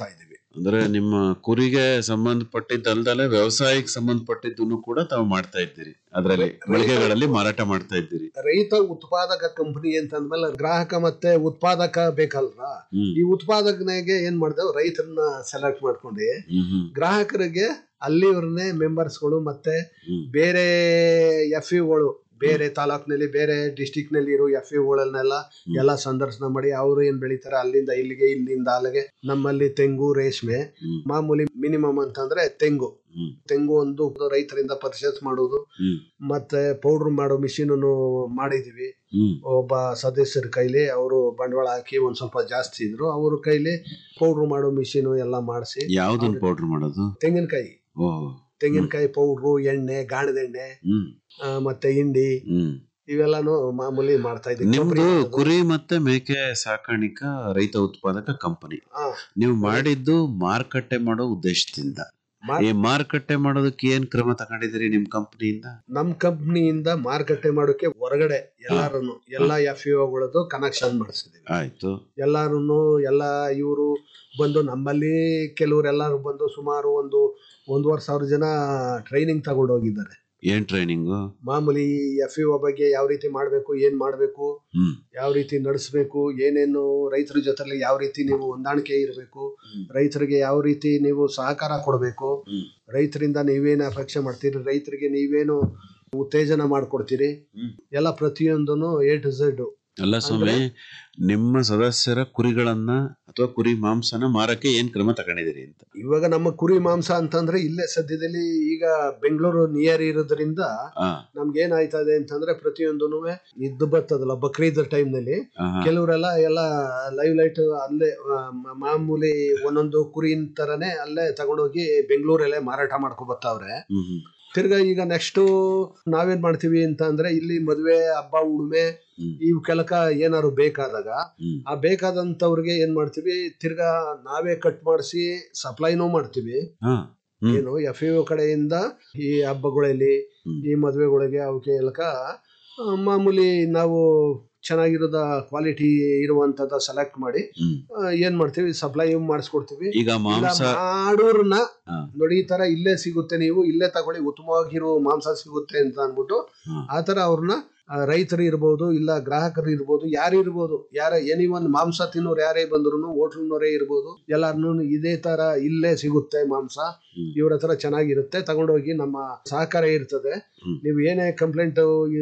ಅಂದ್ರೆ ನಿಮ್ಮ ಕುರಿಗೆ ಸಂಬಂಧಪಟ್ಟಿದ್ದಲ್ದಲೆ ವ್ಯವಸಾಯಕ್ಕೆ ಸಂಬಂಧಪಟ್ಟಿದ್ದನ್ನು ಕೂಡ ತಾವು ಮಾಡ್ತಾ ಇದ್ದೀರಿ ಅದರಲ್ಲಿ ಮಳಿಗೆಗಳಲ್ಲಿ ಮಾರಾಟ ಮಾಡ್ತಾ ಇದ್ದೀರಿ
ರೈತ ಉತ್ಪಾದಕ ಕಂಪನಿ ಅಂತಂದ್ಮೇಲೆ ಗ್ರಾಹಕ ಮತ್ತೆ ಉತ್ಪಾದಕ ಬೇಕಲ್ರ
ಹ್ಮ್.
ಈ ಉತ್ಪಾದಕನಿಗೆ ಏನ್ ಮಾಡ್ದೇವ್ ರೈತರನ್ನ ಸೆಲೆಕ್ಟ್ ಮಾಡ್ಕೊಂಡು
ಹ್ಮ್ ಹ್ಮ್
ಗ್ರಾಹಕರಿಗೆ ಅಲ್ಲಿವ್ರನ್ನೇ ಮೆಂಬರ್ಸ್ಗಳು ಮತ್ತೆ ಬೇರೆ ಎಫ್ ಗಳು ಬೇರೆ ತಾಲೂಕಿನಲ್ಲಿ ಬೇರೆ ಡಿಸ್ಟಿಕ್ ನಲ್ಲಿ ಇರೋ ಎಫ್ ಗಳನ್ನೆಲ್ಲ ಎಲ್ಲ ಸಂದರ್ಶನ ಮಾಡಿ ಅವರು ಏನ್ ಬೆಳಿತಾರೆ ಅಲ್ಲಿಂದ ಇಲ್ಲಿಗೆ ಇಲ್ಲಿಂದ ಅಲ್ಲಿಗೆ ನಮ್ಮಲ್ಲಿ ತೆಂಗು ರೇಷ್ಮೆ ಮಾಮೂಲಿ ಮಿನಿಮಮ್ ಅಂತಂದ್ರೆ ತೆಂಗು ತೆಂಗು ಒಂದು ರೈತರಿಂದ ಪರ್ಚೇಸ್ ಮಾಡೋದು
ಹ್ಮ್
ಮತ್ತೆ ಪೌಡರ್ ಮಾಡೋ ಮಿಷಿನ್ ಮಾಡಿದೀವಿ
ಹ್ಮ್
ಒಬ್ಬ ಸದಸ್ಯರ ಕೈಲಿ ಅವರು ಬಂಡವಾಳ ಹಾಕಿ ಒಂದ್ ಸ್ವಲ್ಪ ಜಾಸ್ತಿ ಇದ್ರು ಅವ್ರ ಕೈಲಿ ಪೌಡರ್ ಮಾಡೋ ಮಿಷಿನ್ ಎಲ್ಲ ಮಾಡಿಸಿ
ಯಾವ್ದೊಂದು ಪೌಡರ್ ಮಾಡೋದು
ತೆಂಗಿನಕಾಯಿ
ಓ
ತೆಂಗಿನಕಾಯಿ ಪೌಡ್ರು ಎಣ್ಣೆ ಗಾಣದೆಣ್ಣೆ
ಹ್ಮ್
ಆ, ಮತ್ತೆ ಹಿಂಡಿ
ಹ್ಮ್
ಇವೆಲ್ಲಾನು ಮಾಮೂಲಿ ಮಾಡ್ತಾ ಇದ್ದೀವಿ
ನಿಮ್ದು ಕುರಿ ಮತ್ತೆ ಮೇಕೆ ಸಾಕಾಣಿಕಾ ರೈತ ಉತ್ಪಾದಕ ಕಂಪನಿ
ಆ.
ನೀವು ಮಾಡಿದ್ದು ಮಾರುಕಟ್ಟೆ ಮಾಡೋ ಉದ್ದೇಶದಿಂದ ಈ ಮಾರುಕಟ್ಟೆ ಮಾಡೋದಕ್ಕೆ ಏನ್ ಕ್ರಮ ತಗೊಂಡಿದ್ದೀರಿ ನಿಮ್ ಕಂಪನಿಯಿಂದ
ನಮ್ ಕಂಪ್ನಿಯಿಂದ ಮಾರುಕಟ್ಟೆ ಮಾಡೋಕೆ ಹೊರಗಡೆ ಎಲ್ಲಾರನ್ನು ಎಲ್ಲಾ ಎಫ್ ಗಳದ್ದು ಕನೆಕ್ಷನ್ ಮಾಡಿಸಿದೀವಿ
ಆಯ್ತು
ಎಲ್ಲಾರು ಎಲ್ಲ ಇವರು ಬಂದು ನಮ್ಮಲ್ಲಿ ಕೆಲವರೆಲ್ಲರೂ ಬಂದು ಸುಮಾರು ಒಂದು ಒಂದೂವರೆ ಸಾವಿರ ಜನ ಟ್ರೈನಿಂಗ್ ತಗೊಂಡು ಹೋಗಿದ್ದಾರೆ
ಏನ್ ಟ್ರೈನಿಂಗು
ಮಾಮೂಲಿ ಎಫ್ ಬಗ್ಗೆ ಯಾವ ರೀತಿ ಮಾಡಬೇಕು ಏನ್ ಮಾಡಬೇಕು
ಹ್ಮ್
ಯಾವ ರೀತಿ ನಡೆಸಬೇಕು ಏನೇನು ರೈತರ ಜೊತೆಲಿ ಯಾವ ರೀತಿ ನೀವು ಹೊಂದಾಣಿಕೆ ಇರಬೇಕು ರೈತರಿಗೆ ಯಾವ ರೀತಿ ನೀವು ಸಹಕಾರ ಕೊಡಬೇಕು ರೈತರಿಂದ ನೀವೇನು ಅಪೇಕ್ಷೆ ಮಾಡ್ತೀರಿ ರೈತರಿಗೆ ನೀವೇನು ಉತ್ತೇಜನ ಮಾಡ್ಕೊಡ್ತೀರಿ ಎಲ್ಲ ಪ್ರತಿಯೊಂದನ್ನು ಎ ಟು ಝೆಡ್
ಅಲ್ಲ ಸ್ವಾಮಿ ನಿಮ್ಮ ಸದಸ್ಯರ ಕುರಿಗಳನ್ನ ಅಥವಾ ಕುರಿ ಮಾಂಸನ ಮಾರಕ್ಕೆ ಏನ್ ಕ್ರಮ ತಗೊಂಡಿದ್ದೀರಿ ಅಂತ
ಇವಾಗ ನಮ್ಮ ಕುರಿ ಮಾಂಸ ಅಂತಂದ್ರೆ ಇಲ್ಲೇ ಸದ್ಯದಲ್ಲಿ ಈಗ ಬೆಂಗಳೂರು ನಿಯರ್ ಇರೋದ್ರಿಂದ
ಆ,
ನಮ್ಗೆ ಏನಾಯ್ತದೆ ಅಂತಂದ್ರೆ ಪ್ರತಿಯೊಂದೂ ಇದ್ದು ಬರ್ತದಲ್ಲ ಬಕ್ರೀದ್ ಟೈಮ್ ನಲ್ಲಿ
ಆಹಾ.
ಕೆಲವರೆಲ್ಲ ಎಲ್ಲ ಲೈವ್ ಲೈಟ್ ಅಲ್ಲೇ ಆ, ಮ- ಮಾಮೂಲಿ ಒಂದೊಂದು ಕುರಿನ ತರನೇ ಅಲ್ಲೇ ತಗೊಂಡೋಗಿ ಬೆಂಗಳೂರಲ್ಲೇ ಮಾರಾಟ ಮಾಡ್ಕೊ ಬರ್ತಾವ್ರೆ
ಹ್ಮ್ ಹ್ಮ್
ತಿರ್ಗಾ ಈಗ ನೆಕ್ಸ್ಟ್ ನಾವೇನ್ ಮಾಡ್ತೀವಿ ಅಂತ ಅಂದ್ರೆ ಇಲ್ಲಿ ಮದ್ವೆ ಹಬ್ಬ ಉಳುಮೆ ಇವ್ ಕೆಲಕ ಏನಾದ್ರು ಬೇಕಾದಾಗ ಆ ಬೇಕಾದಂತವ್ರಿಗೆ ಏನ್ ಮಾಡ್ತೀವಿ ತಿರ್ಗಾ ನಾವೇ ಕಟ್ ಮಾಡಿಸಿ ಸಪ್ಲೈನೂ ಮಾಡ್ತೀವಿ
ಹಾ
ಏನು ಎಫ್ ಕಡೆಯಿಂದ ಈ ಹಬ್ಬಗಳಲ್ಲಿ ಈ ಮದುವೆಗಳಿಗೆ ಅವಕ್ಕೆ ಎಲ್ಲಕ ಆ, ಮಾಮೂಲಿ ನಾವು ಚೆನ್ನಾಗಿರೋದ ಕ್ವಾಲಿಟಿ ಇರುವಂತದ ಸೆಲೆಕ್ಟ್ ಮಾಡಿ ಆ, ಏನ್ ಮಾಡ್ತೀವಿ ಸಪ್ಲೈ ಮಾಡಿಸ್ಕೊಡ್ತೀವಿ
ಈಗ ಮಾಂಸ
ಇಲ್ಲ ಮಾಡೋರ್ನ
ಹಾ.
ನೋಡಿ ಈ ತರ ಇಲ್ಲೇ ಸಿಗುತ್ತೆ ನೀವು ಇಲ್ಲೇ ತಗೊಳ್ಳಿ ಉತ್ತಮವಾಗಿರೋ ಮಾಂಸ ಸಿಗುತ್ತೆ ಅಂತ ಅಂದ್ಬಿಟ್ಟು ಆತರ ಅವ್ರನ್ನ ರೈತರು ಇರ್ಬೋದು ಇಲ್ಲ ಗ್ರಾಹಕರು ಇರ್ಬೋದು ಯಾರು ಇರ್ಬೋದು ಯಾರ ಎನಿ ಒನ್ ಮಾಂಸ ತಿನ್ನೋರು ಯಾರೇ ಬಂದ್ರು ಹೋಟ್ಲ್ನವರೇ ಇರ್ಬೋದು ಎಲ್ಲಾರ್ನು ಇದೇ ತರ ಇಲ್ಲೇ ಸಿಗುತ್ತೆ ಮಾಂಸ ಇವ್ರ ಹತ್ರ ಚೆನ್ನಾಗಿರುತ್ತೆ ತಗೊಂಡೋಗಿ ನಮ್ಮ ಸಹಕಾರ ಇರ್ತದೆ ನೀವು ಏನೇ ಕಂಪ್ಲೇಂಟ್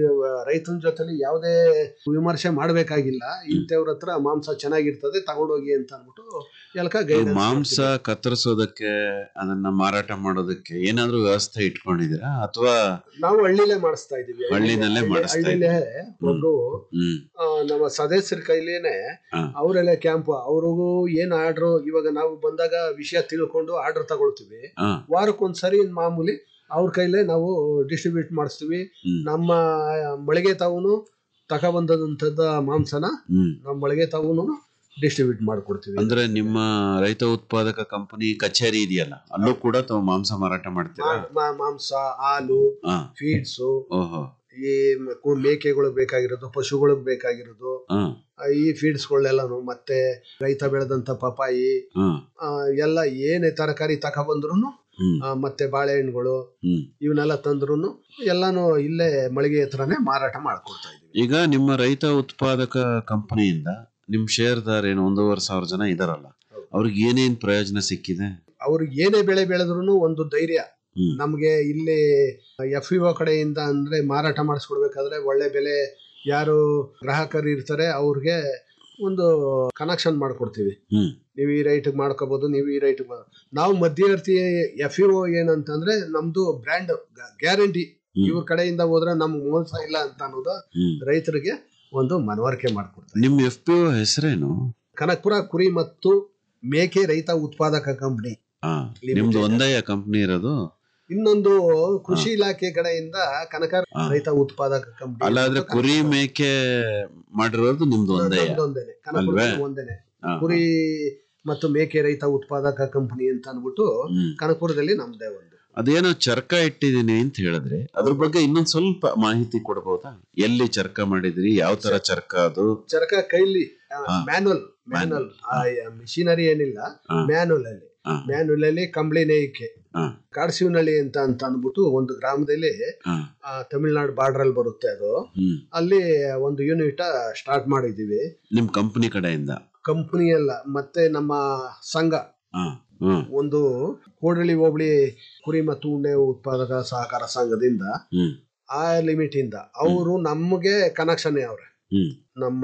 ರೈತನ ಜೊತೆಲಿ ಯಾವುದೇ ವಿಮರ್ಶೆ ಮಾಡ್ಬೇಕಾಗಿಲ್ಲ ಇಂಥವ್ರ ಹತ್ರ ಮಾಂಸ ಚೆನ್ನಾಗಿರ್ತದೆ ತಗೊಂಡೋಗಿ ಅಂತ ಅಂದ್ಬಿಟ್ಟು ಎಲ್ಕ
ಈ
ಗೈಡೆನ್ಸ್
ಮಾಂಸ ಕತ್ತರಿಸೋದಕ್ಕೆ ಅದನ್ನ ಮಾರಾಟ ಮಾಡೋದಕ್ಕೆ ಏನಾದ್ರೂ ವ್ಯವಸ್ಥೆ ಇಟ್ಕೊಂಡಿದ್ದೀರಾ ಅಥವಾ
ನಾವು ಹಳ್ಳಿಲೇ ಮಾಡಿಸ್ತಾ ಇದೀವಿ
ಹಳ್ಳಿನಲ್ಲೇ ಮಾಡಿಸ್ತಾ
ಹಳ್ಳಿಲೇ ಒಂದು
ಹ್ಮ್
ಆ, ನಮ್ಮ ಸದಸ್ಯರ ಕೈಲೇನೆ
ಹಾ.
ಅವರೆಲ್ಲ ಕ್ಯಾಂಪ್ ಅವ್ರಿಗೂ ಏನ್ ಆರ್ಡ್ರು ಇವಾಗ ನಾವು ಬಂದಾಗ ವಿಷಯ ತಿಳ್ಕೊಂಡು ಆರ್ಡರ್ ತಗೊಳ್ತೀವಿ
ಹಾ.
ವಾರಕ್ಕೊಂದ್ಸರಿ ಮಾಮೂಲಿ ಅವ್ರ ಕೈಲೇ ನಾವು ಡಿಸ್ಟ್ರಿಬ್ಯೂಟ್ ಮಾಡಿಸ್ತೀವಿ ನಮ್ಮ ಮಳಿಗೆ ತಾವುನು ತಗೊಬಂದಂತದ ಮಾಂಸನ
ಹ್ಮ್
ನಮ್ಮ ಮಳಿಗೆ ತಾವುನು ಡಿಸ್ಟ್ರಿಬ್ಯೂಟ್ ಮಾಡ್ಕೊಡ್ತೀವಿ
ಅಂದ್ರೆ ನಿಮ್ಮ ರೈತ ಉತ್ಪಾದಕ ಕಂಪನಿ ಕಚೇರಿ ಇದೆಯಲ್ಲ ಅಲ್ಲೂ ಕೂಡ ತಾವು ಮಾಂಸ ಮಾರಾಟ ಮಾಡ್ತೀರಾ
ಮಾ- ಮಾ- ಮಾಂಸ ಹಾಲು
ಹಾ
ಫೀಡ್ಸು
ಓಹೋ
ಈ ಕು- ಮೇಕೆಗಳಿಗೆ ಬೇಕಾಗಿರೋದು ಪಶುಗಳಿಗೆ ಬೇಕಾಗಿರೋದು
ಹಾ
ಆ, ಈ ಫೀಡ್ಸ್ಗಳೆಲ್ಲನು ಮತ್ತೆ ರೈತ ಬೆಳೆದಂತ ಪಪಾಯಿ
ಹಾ
ಆ, ಎಲ್ಲ ಏನೇ ತರಕಾರಿ ತಗೊಬಂದ್ರು
ಹ್ಮ್
ಮತ್ತೆ ಬಾಳೆಹಣ್ಣುಗಳು
ಹ್ಮ್
ಇವನ್ನೆಲ್ಲ ತಂದ್ರು ಎಲ್ಲಾನು ಇಲ್ಲೇ ಮಳಿಗೆ ಹತ್ರನೇ ಮಾರಾಟ ಮಾಡ್ಕೊಡ್ತಾ ಇದ್ದೀವಿ
ಈಗ ನಿಮ್ಮ ರೈತ ಉತ್ಪಾದಕ ಕಂಪನಿಯಿಂದ ನಿಮ್ ಶೇರ್ದಾರ್ ಏನು ಒಂದೂವರೆ ಸಾವಿರ ಜನ ಇದಾರಲ್ಲ ಅವ್ರಿಗೆ ಏನೇನ್ ಪ್ರಯೋಜನ ಸಿಕ್ಕಿದೆ
ಅವ್ರಿಗೆ ಏನೇ ಬೆಳೆ ಬೆಳೆದ್ರು ಒಂದು ಧೈರ್ಯ
ಹ್ಮ್.
ನಮ್ಗೆ ಇಲ್ಲಿ ಎಫ್ ಇಒ ಕಡೆಯಿಂದ ಅಂದ್ರೆ ಮಾರಾಟ ಮಾಡಿಸ್ಕೊಡ್ಬೇಕಾದ್ರೆ ಒಳ್ಳೆ ಬೆಲೆ ಯಾರು ಗ್ರಾಹಕರು ಇರ್ತಾರೆ ಅವ್ರಿಗೆ ಒಂದು ಕನೆಕ್ಷನ್ ಮಾಡ್ಕೊಡ್ತೀವಿ
ಹ್ಮ್
ನೀವು ಈ ರೈಟ್ಗೆ ಮಾಡ್ಕೋಬಹುದು ನೀವು ಈ ರೈಟ್ ನಾವು ಮಧ್ಯವರ್ತಿ ಎಫ್ ಇಒ ಏನಂತಂದ್ರೆ ನಮ್ದು ಬ್ರ್ಯಾಂಡ್ ಗ್ಯಾರಂಟಿ ಇವ್ರ ಕಡೆಯಿಂದ ಹೋದ್ರೆ ನಮ್ಗೆ ಮೋಸ ಇಲ್ಲ ಅಂತ ಅನ್ನೋದು
ಹ್ಮ್
ರೈತರಿಗೆ ಒಂದು ಮನವರಿಕೆ ಮಾಡ್ಕೊಡ್ತಾರೆ
ನಿಮ್ ಎಫ್ ಪಿ ಹೆಸರೇನು
ಕನಕಪುರ ಕುರಿ ಮತ್ತು ಮೇಕೆ ರೈತ ಉತ್ಪಾದಕ ಕಂಪನಿ
ಹಾ ನಿಮ್ದು ಒಂದೇ ಕಂಪನಿ ಇರೋದು
ಇನ್ನೊಂದು ಕೃಷಿ ಇಲಾಖೆ ಕಡೆಯಿಂದ ಕನಕ ರೈತ ಉತ್ಪಾದಕ ಕಂಪನಿ
ಅಲ್ಲಾದ್ರೆ ಕುರಿ ಮೇಕೆ ಮಾಡಿರೋದು ನಿಮ್ದು ಒಂದೇ
ಒಂದೇನೆ
ಅಲ್ವೇ
ಕನಕಪುರದಲ್ಲಿ ಒಂದೇನೆ
ಹಾ.
ಕುರಿ ಮತ್ತು ಮೇಕೆ ರೈತ ಉತ್ಪಾದಕ ಕಂಪನಿ ಅಂತ ಅಂದ್ಬಿಟ್ಟು
ಹ್ಮ್.
ಕನಕಪುರದಲ್ಲಿ ನಮ್ದೇ ಒಂದು
ಅದೇನೋ ಚರ್ಕ ಇಟ್ಟಿದೀನಿ ಅಂತ ಹೇಳಿದ್ರೆ ಅದ್ರ ಬಗ್ಗೆ ಇನ್ನೊಂದ್ ಸ್ವಲ್ಪ ಮಾಹಿತಿ ಕೊಡ್ಬೋದಾ ಎಲ್ಲಿ ಚರ್ಕ ಮಾಡಿದ್ರಿ ಯಾವ ತರ ಚರ್ಕ ಅದು
ಚರಕ ಕೈಲಿ
ಹಾ.
ಮ್ಯಾನುವಲ್ ಮ್ಯಾನುವಲ್ ಮಿಷಿನರಿ ಏನಿಲ್ಲ
ಹಾ.
ಮ್ಯಾನುವಲ್ ಅಲ್ಲಿ
ಹಾ.
ಮ್ಯಾನುಲಲ್ಲಿ ಕಂಬಳಿ ನೇಯ್ಕೆ
ಹಾ.
ಕಾಡಸಿವನಹಳ್ಳಿ ಅಂತ ಅಂತ ಅಂದ್ಬಿಟ್ಟು ಒಂದು ಗ್ರಾಮದಲ್ಲಿ
ಹಾ.
ಆ, ತಮಿಳ್ನಾಡು ಬಾರ್ಡರ್ ಅಲ್ಲಿ ಬರುತ್ತೆ ಅದು
ಹ್ಮ್
ಅಲ್ಲಿ ಒಂದು ಯೂನಿಟ್ ಸ್ಟಾರ್ಟ್ ಮಾಡಿದೀವಿ
ನಿಮ್ ಕಂಪನಿ ಕಡೆಯಿಂದ
ಕಂಪನಿ ಎಲ್ಲ ಮತ್ತೆ ನಮ್ಮ ಸಂಘ
ಹಾ ಹ್ಮ್
ಒಂದು ಕೋಡಳ್ಳಿ ಹೋಬಳಿ ಕುರಿ ಮತ್ತು ಉಣ್ಣೆ ಉತ್ಪಾದಕ ಸಹಕಾರ ಸಂಘದಿಂದ
ಹ್ಮ್
ಆ ಲಿಮಿಟ್ ಇಂದ ಅವರು ನಮಗೆ ಕನೆಕ್ಷನ್ ಅವ್ರೆ
ಹ್ಮ್
ನಮ್ಮ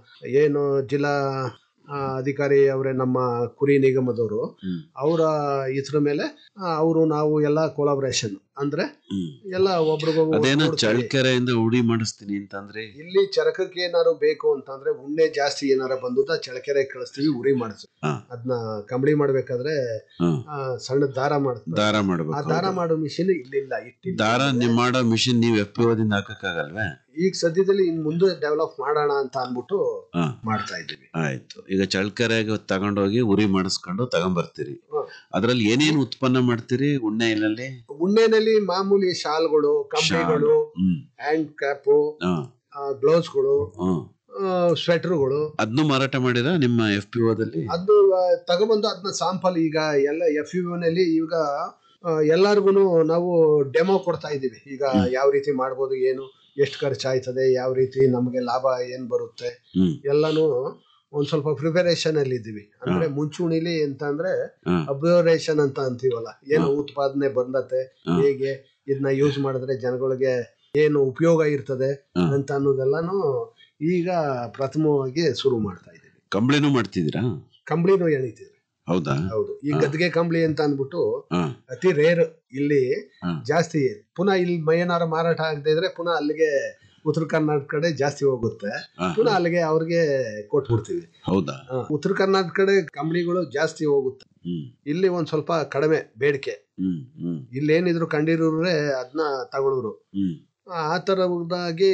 ಏನು ಜಿಲ್ಲಾ ಆ, ಅಧಿಕಾರಿ ಅವರೇ ನಮ್ಮ ಕುರಿ ನಿಗಮದವರು
ಹ್ಮ್
ಅವರ ಇದ್ರ ಮೇಲೆ ಅವರು ನಾವು ಎಲ್ಲ ಕೊಲಾಬ್ರೇಷನ್ ಅಂದ್ರೆ
ಹ್ಮ್
ಎಲ್ಲ ಒಬ್ರಿಗೊಬ್ರು
ಅದೇನೋ
ನೋಡ್ತೀವಿ.
ಚಳ್ಕೆರೆಯಿಂದ ಉಡಿ ಮಾಡಿಸ್ತೀನಿ ಅಂತಂದ್ರೆ
ಇಲ್ಲಿ ಚರಕಕ್ಕೆ ಏನಾರು ಬೇಕು ಅಂತಂದ್ರೆ ಉಣ್ಣೆ ಜಾಸ್ತಿ ಏನಾರ ಬಂದುದ ಚಳಕೆರೆ ಕಳಿಸ್ತೀವಿ ಉರಿ ಮಾಡಿಸ್ತೀವಿ
ಹಾ.
ಅದನ್ನ ಕಂಬಳಿ ಮಾಡ್ಬೇಕಾದ್ರೆ
ಹ್ಮ್.
ಆ, ಸಣ್ಣ ದಾರ ಮಾಡ್ತೀವಿ
ದಾರ
ಆ
ಮಾಡ್ಬೇಕು
ದಾರ ಮಾಡೋ ಮಿಷಿನ್ ಇಲ್ಲಿಲ್ಲ ಇಟ್ಟಿಲ್ಲ
ದಾರ ನಿಮ್ ಮಾಡೋ ಮಿಷಿನ್ ನೀವ್ ಎಫ್ ಪಿ ಓದಿಂದ ಹಾಕಕ್ಕಾಗಲ್ವೇ
ಈಗ ಸದ್ಯದಲ್ಲಿ ಇನ್ ಮುಂದೆ ಡೆವಲಪ್ ಮಾಡೋಣ ಅಂತ ಅನ್ಬಿಟ್ಟು
ಹಾ
ಮಾಡ್ತಾ ಇದ್ದೀವಿ
ಆಯ್ತು ಈಗ ಚಳ್ಕೆರೆಗೆ ತಗೊಂಡೋಗಿ ಉರಿ ಮಾಡಿಸ್ಕೊಂಡು ತಗೊಂಬರ್ತೀರಿ
ಹ್ಮ್.
ಅದ್ರಲ್ಲಿ ಏನೇನು ಉತ್ಪನ್ನ ಮಾಡ್ತೀರಿ ಉಣ್ಣೆಯಲ್ಲಿ
ಉಣ್ಣೆನಲ್ಲಿ ಮಾಮೂಲಿ ಶಾಲ್ಗಳು ಕಂಬಳಿಗಳು
ಹ್ಮ್
ಹ್ಯಾಂಡ್ ಕ್ಯಾಪು
ಹಾ
ಗ್ಲೌಸ್ಗಳು
ಹ್ಮ್
ಸ್ವೆಟರ್ಗಳು
ಅದನ್ನು ಮಾರಾಟ ಮಾಡಿರ ನಿಮ್ಮ ಎಫ್ ಪಿ ಓದಲ್ಲಿ
ಅದು ಆ, ತಗೊಬಂದು ಅದನ್ನ ಸಾಂಪಲ್ ಈಗ ಎಲ್ಲ ಎಫ್ ಯು ನಲ್ಲಿ ಈಗ ಎಲ್ಲಾರ್ಗು ನಾವು ಡೆಮೋ ಕೊಡ್ತಾ ಇದ್ದೀವಿ ಈಗ ಯಾವ ರೀತಿ ಮಾಡ್ಬೋದು ಏನು ಎಷ್ಟು ಖರ್ಚಾಯ್ತದೆ ಯಾವ ರೀತಿ ನಮಗೆ ಲಾಭ ಏನ್ ಬರುತ್ತೆ
ಹ್ಮ್
ಎಲ್ಲಾನು ಒಂದ್ ಸ್ವಲ್ಪ ಪ್ರಿಪರೇಷನ್ ಅಲ್ಲಿ ಇದ್ದೀವಿ ಅಂದ್ರೆ ಮುಂಚೂಣಿಲಿ ಅಂತ ಅಂದ್ರೆ
ಹಾ.
ಅಬ್ಸರ್ವೇಷನ್ ಅಂತ ಅಂತೀವಲ್ಲ ಏನು ಉತ್ಪಾದನೆ ಬಂದತೆ
ಹಾ.
ಹೇಗೆ ಇದನ್ನ ಯೂಸ್ ಮಾಡಿದ್ರೆ ಜನಗಳಿಗೆ ಏನು ಉಪಯೋಗ ಇರ್ತದೆ
ಹಾ.
ಅಂತ ಅನ್ನೋದೆಲ್ಲಾನು ಈಗ ಪ್ರಥಮವಾಗಿ ಶುರು ಮಾಡ್ತಾ ಇದ್ದೀವಿ
ಕಂಬಳಿನೂ ಮಾಡ್ತಿದ್ದೀರಾ
ಕಂಬಳಿನೂ ಎಳಿತೀವಿ
ಹೌದಾ
ಹೌದು ಈ ಗದ್ಗೆ ಕಂಬಳಿ ಅಂತ ಅಂದ್ಬಿಟ್ಟು
ಹಾ
ಅತಿ ರೇರ್ ಇಲ್ಲಿ
ಹಾ.
ಜಾಸ್ತಿ ಪುನಃ ಇಲ್ಲಿ ಮೈಯನಾರ ಮಾರಾಟ ಆಗದೆ ಇದ್ರೆ ಪುನಃ ಅಲ್ಲಿಗೆ ಉತ್ತರ ಕರ್ನಾಟಕ ಕಡೆ ಜಾಸ್ತಿ ಹೋಗುತ್ತೆ
ಹಾ.
ಪುನಃ ಅಲ್ಲಿಗೆ ಅವ್ರಿಗೆ ಕೊಟ್ಬಿಡ್ತೀವಿ
ಹೌದಾ
ಹಾ. ಉತ್ತರ ಕರ್ನಾಟಕ ಕಡೆ ಕಂಬಳಿಗಳು ಜಾಸ್ತಿ ಹೋಗುತ್ತೆ
ಹ್ಮ್
ಇಲ್ಲಿ ಒಂದ್ ಸ್ವಲ್ಪ ಕಡಿಮೆ ಬೇಡಿಕೆ
ಹ್ಮ್ ಹ್ಮ್
ಇಲ್ಲಿ ಏನಿದ್ರು ಕಂಡಿರೋರೆ ಅದನ್ನ ತಗೊಳ್ಳೋರು
ಹ್ಮ್
ಆ ತರದಾಗಿ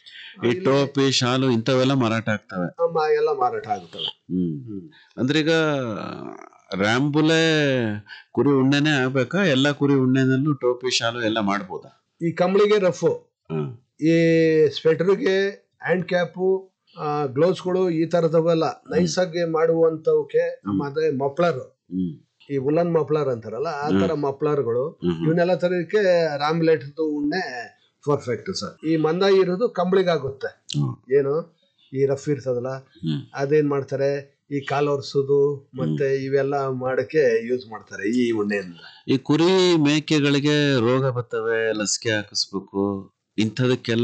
ಈ ಟೋಪಿ ಶಾಲು ಇಂಥವೆಲ್ಲ ಮಾರಾಟ ಆಗ್ತವೆ
ನಮ್ಮ ಎಲ್ಲ ಮಾರಾಟ ಆಗುತ್ತವೆ
ಹ್ಮ್ ಅಂದ್ರೆ ಈಗ ರ್ಯಾಂಬುಲೆ ಕುರಿ ಉಣ್ಣೆನೆ ಆಗ್ಬೇಕಾ ಎಲ್ಲ ಕುರಿ ಉಣ್ಣೆನಲ್ಲೂ ಟೋಪಿ ಶಾಲು ಎಲ್ಲ ಮಾಡ್ಬೋದಾ
ಈ ಕಂಬಳಿಗೆ ರಫು
ಹ್ಮ್
ಈ ಸ್ವೆಟರ್ಗೆ ಹ್ಯಾಂಡ್ ಕ್ಯಾಪು ಗ್ಲೌಸ್ಗಳು ಈ ತರದವೆಲ್ಲ ನೈಸಾಗಿ ಮಾಡುವಂತವಕ್ಕೆ ಮತ್ತೆ ಮಫ್ಲರ್
ಹ್ಮ್
ಈ ಉಲನ್ ಮಫ್ಲರ್ ಅಂತಾರಲ್ಲ ಆ ತರ ಮಫ್ಲರ್ಗಳು
ಹ್ಮ್ ಹ್ಮ್.
ಇವನ್ನೆಲ್ಲ ತರಕ್ಕೆ ರಾಮ್ಲೆಟ್ದು ಉಣ್ಣೆ ಪರ್ಫೆಕ್ಟ್ ಸರ್ ಈ ಮಂದ ಇರೋದು ಕಂಬಳಿಗಾಗುತ್ತೆ
ಹ್ಮ್.
ಏನು ಈ ರಫ್ ಇರ್ತದಲ್ಲ
ಹ್ಮ್.
ಅದೇನ್ ಮಾಡ್ತಾರೆ ಈ ಕಾಲ್ ಒರ್ಸೋದು ಮತ್ತೆ ಇವೆಲ್ಲ ಮಾಡಕ್ಕೆ ಯೂಸ್ ಮಾಡ್ತಾರೆ ಈ ಉಣ್ಣೆಯಿಂದ
ಈ ಕುರಿ ಮೇಕೆಗಳಿಗೆ ರೋಗ ಬರ್ತವೆ ಲಸಿಕೆ ಹಾಕಿಸ್ಬೇಕು ಇಂಥದಕ್ಕೆಲ್ಲ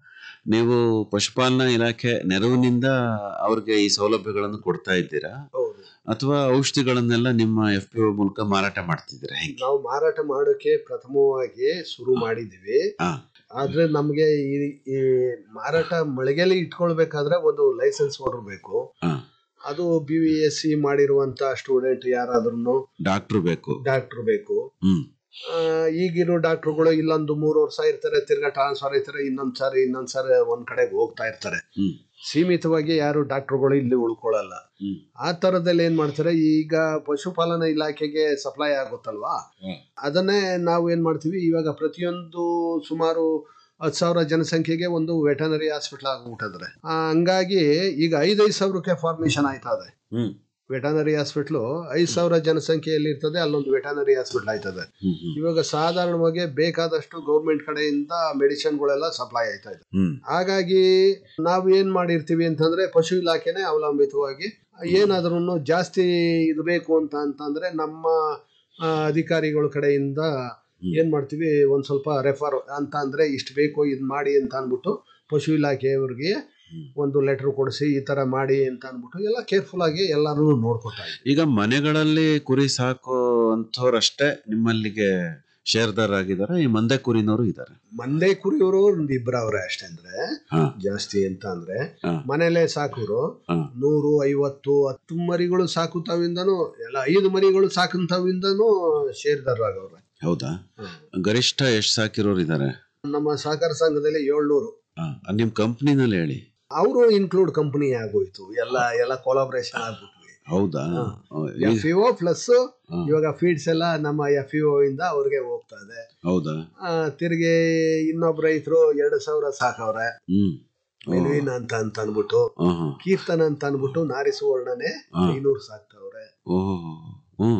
ನೀವು ಪಶುಪಾಲನಾ ಇಲಾಖೆ ನೆರವಿನಿಂದ ಅವ್ರಿಗೆ ಈ ಸೌಲಭ್ಯಗಳನ್ನು ಕೊಡ್ತಾ ಇದ್ದೀರಾ
ಹೌದು
ಅಥವಾ ಔಷಧಿಗಳನ್ನೆಲ್ಲ ನಿಮ್ಮ ಎಫ್ ಪಿ ಮೂಲಕ ಮಾರಾಟ ಮಾಡ್ತಿದ್ದೀರಾ ಹೆಂಗೆ
ನಾವು ಮಾರಾಟ ಮಾಡೋಕೆ ಪ್ರಥಮವಾಗಿ ಶುರು ಮಾಡಿದೀವಿ
ಹಾ.
ಆದ್ರೆ ನಮ್ಗೆ ಈ ಈ ಮಾರಾಟ ಮಳಿಗೆಲಿ ಇಟ್ಕೊಳ್ಬೇಕಾದ್ರೆ ಒಂದು ಲೈಸೆನ್ಸ್ ಬೇಕು
ಹಾ.
ಅದು ಬಿ ವಿ ಎಸ್ ಸಿ ಮಾಡಿರುವಂತ ಸ್ಟೂಡೆಂಟ್ ಯಾರಾದ್ರೂ
ಡಾಕ್ಟ್ರು ಬೇಕು
ಡಾಕ್ಟರ್ ಬೇಕು
ಹ್ಮ್
ಆ, ಈಗಿರೋ ಡಾಕ್ಟರ್ಗಳು ಇಲ್ಲೊಂದು ಮೂರು ವರ್ಷ ಇರ್ತಾರೆ ತಿರ್ಗಾ ಟ್ರಾನ್ಸ್ಫರ್ ಇರ್ತಾರೆ ಇನ್ನೊಂದ್ ಸಾರಿ ಇನ್ನೊಂದ್ ಸಾರಿ ಒಂದ್ ಕಡೆಗೆ ಹೋಗ್ತಾ ಇರ್ತಾರೆ
ಹ್ಮ್
ಸೀಮಿತವಾಗಿ ಯಾರು ಡಾಕ್ಟರ್ಗಳು ಇಲ್ಲಿ ಉಳ್ಕೊಳ್ಳಲ್ಲ
ಹ್ಮ್.
ಆ ತರದಲ್ಲಿ ಏನ್ ಮಾಡ್ತಾರೆ ಈಗ ಪಶುಪಾಲನಾ ಇಲಾಖೆಗೆ ಸಪ್ಲೈ ಆಗುತ್ತಲ್ವಾ
ಹ್ಮ್.
ಅದನ್ನೇ ನಾವು ಏನ್ ಮಾಡ್ತೀವಿ ಇವಾಗ ಪ್ರತಿಯೊಂದು ಸುಮಾರು ಹತ್ತು ಸಾವಿರ ಜನಸಂಖ್ಯೆಗೆ ಒಂದು ವೆಟನರಿ ಹಾಸ್ಪಿಟಲ್ ಆಗ್ಬಿಟ್ಟಿದ್ರೆ ಆ, ಹಂಗಾಗಿ ಈಗ ಐದೈದು ಸಾವಿರಕ್ಕೆ ಫಾರ್ಮೇಶನ್ ಆಯ್ತಾ ಇದೆ
ಹ್ಮ್
ವೆಟನರಿ ಹಾಸ್ಪಿಟ್ಲು ಐದು ಸಾವಿರ ಜನಸಂಖ್ಯೆಯಲ್ಲಿ ಇರ್ತದೆ ಅಲ್ಲೊಂದು ವೆಟನರಿ ಹಾಸ್ಪಿಟಲ್ ಆಯ್ತದೆ
ಹ್ಮ್ ಹ್ಮ್
ಇವಾಗ ಸಾಧಾರಣವಾಗಿ ಬೇಕಾದಷ್ಟು ಗೌರ್ಮೆಂಟ್ ಕಡೆಯಿಂದ ಮೆಡಿಸಿನ್ಗಳೆಲ್ಲ ಸಪ್ಲೈ ಆಯ್ತಾ ಇದೆ
ಹ್ಮ್
ಹಾಗಾಗಿ ನಾವು ಏನ್ ಮಾಡಿರ್ತೀವಿ ಅಂತಂದ್ರೆ ಪಶು ಇಲಾಖೆನೆ ಅವಲಂಬಿತವಾಗಿ ಏನಾದ್ರೂ ಜಾಸ್ತಿ ಇದು ಬೇಕು ಅಂತ ಅಂತಂದ್ರೆ ನಮ್ಮ ಆ, ಅಧಿಕಾರಿಗಳ ಕಡೆಯಿಂದ ಏನ್ ಮಾಡ್ತೀವಿ ಒಂದ್ ಸ್ವಲ್ಪ ರೆಫರ್ ಅಂತ ಅಂದ್ರೆ ಇಷ್ಟು ಬೇಕು ಇದ್ ಮಾಡಿ ಅಂತ ಅನ್ಬಿಟ್ಟು ಪಶು ಇಲಾಖೆಯವ್ರಿಗೆ ಒಂದು ಲೆಟರ್ ಕೊಡಿಸಿ ಈ ತರ ಮಾಡಿ ಅಂತ ಅನ್ಬಿಟ್ಟು ಎಲ್ಲ ಕೇರ್ಫುಲ್ ಆಗಿ ಎಲ್ಲಾರು ನೋಡ್ಕೊತಾ ಇದ್ದೀವಿ
ಈಗ ಮನೆಗಳಲ್ಲಿ ಕುರಿ ಸಾಕೋ ಅಂಥವ್ರಷ್ಟೇ ನಿಮ್ಮಲ್ಲಿಗೆ ಶೇರ್ದಾರ್ ಆಗಿದ್ದಾರೆ ಈ ಮಂದೆ ಕುರಿನವರು ಇದ್ದಾರೆ
ಮಂದೆ ಕುರಿಯವರು ಒಂದ್ ಇಬ್ರ ಅವ್ರೆ ಅಷ್ಟೇ ಅಂದ್ರೆ
ಹಾ.
ಜಾಸ್ತಿ ಅಂತ ಅಂದ್ರೆ
ಹಾ.
ಮನೇಲೆ ಸಾಕುರು
ಹಾ.
ನೂರು ಐವತ್ತು ಹತ್ತು ಮರಿಗಳು ಸಾಕುತ್ತವಿಂದನು ಎಲ್ಲ ಐದು ಮರಿಗಳು ಸಾಕುತ್ತವಿಂದನು ಶೇರ್ದಾರರಾಗವ್ರೆ
ಹೌದಾ ಗರಿಷ್ಠ ಎಷ್ಟು ಸಾಕಿರೋರು ಇದ್ದಾರೆ
ನಮ್ಮ ಸಹಕಾರ ಸಂಘದಲ್ಲಿ ಏಳ್ನೂರು
ನಿಮ್ ಕಂಪ್ನಿನಲ್ಲಿ ಹೇಳಿ
ಅವರು ಇನ್ಕ್ಲೂಡ್ ಕಂಪನಿ ಆಗೋಯ್ತು ಎಲ್ಲ ಎಲ್ಲ ಕೊಲಾಬ್ರೇಷನ್ ಆಗ್ಬಿಟ್ವಿ
ಹೌದಾ
ಎಫ್ ಇ ಪ್ಲಸ್ ಇವಾಗ ಫೀಡ್ಸ್ ಎಲ್ಲ ನಮ್ಮ ಎಫ್ ಇ ಇಂದ ಅವ್ರಿಗೆ ಹೋಗ್ತಾ ಇದೆ
ಹೌದಾ
ಆ, ತಿರ್ಗಿ ಇನ್ನೊಬ್ಬ ರೈತರು ಎರಡು ಸಾವಿರ ಸಾಕವ್ರೆ
ಹ್ಮ್
ಮೆಲ್ವಿನ್ ಅಂತ ಅಂತ ಅನ್ಬಿಟ್ಟು
ಹ್ಮ್ ಹ್ಮ್
ಕೀರ್ತನ ಅಂತ ಅನ್ಬಿಟ್ಟು ನಾರಿ ಸುವರ್ಣನೆ
ಹಾ.
ಐನೂರು ಸಾಕ್ತವ್ರೆ
ಓಹೋ ಹ್ಮ್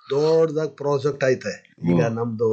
ದೊಡ್ಡದಾಗಿ ಪ್ರಾಜೆಕ್ಟ್ ಐತೆ ಈಗ
ಹ್ಮ್.
ನಮ್ದು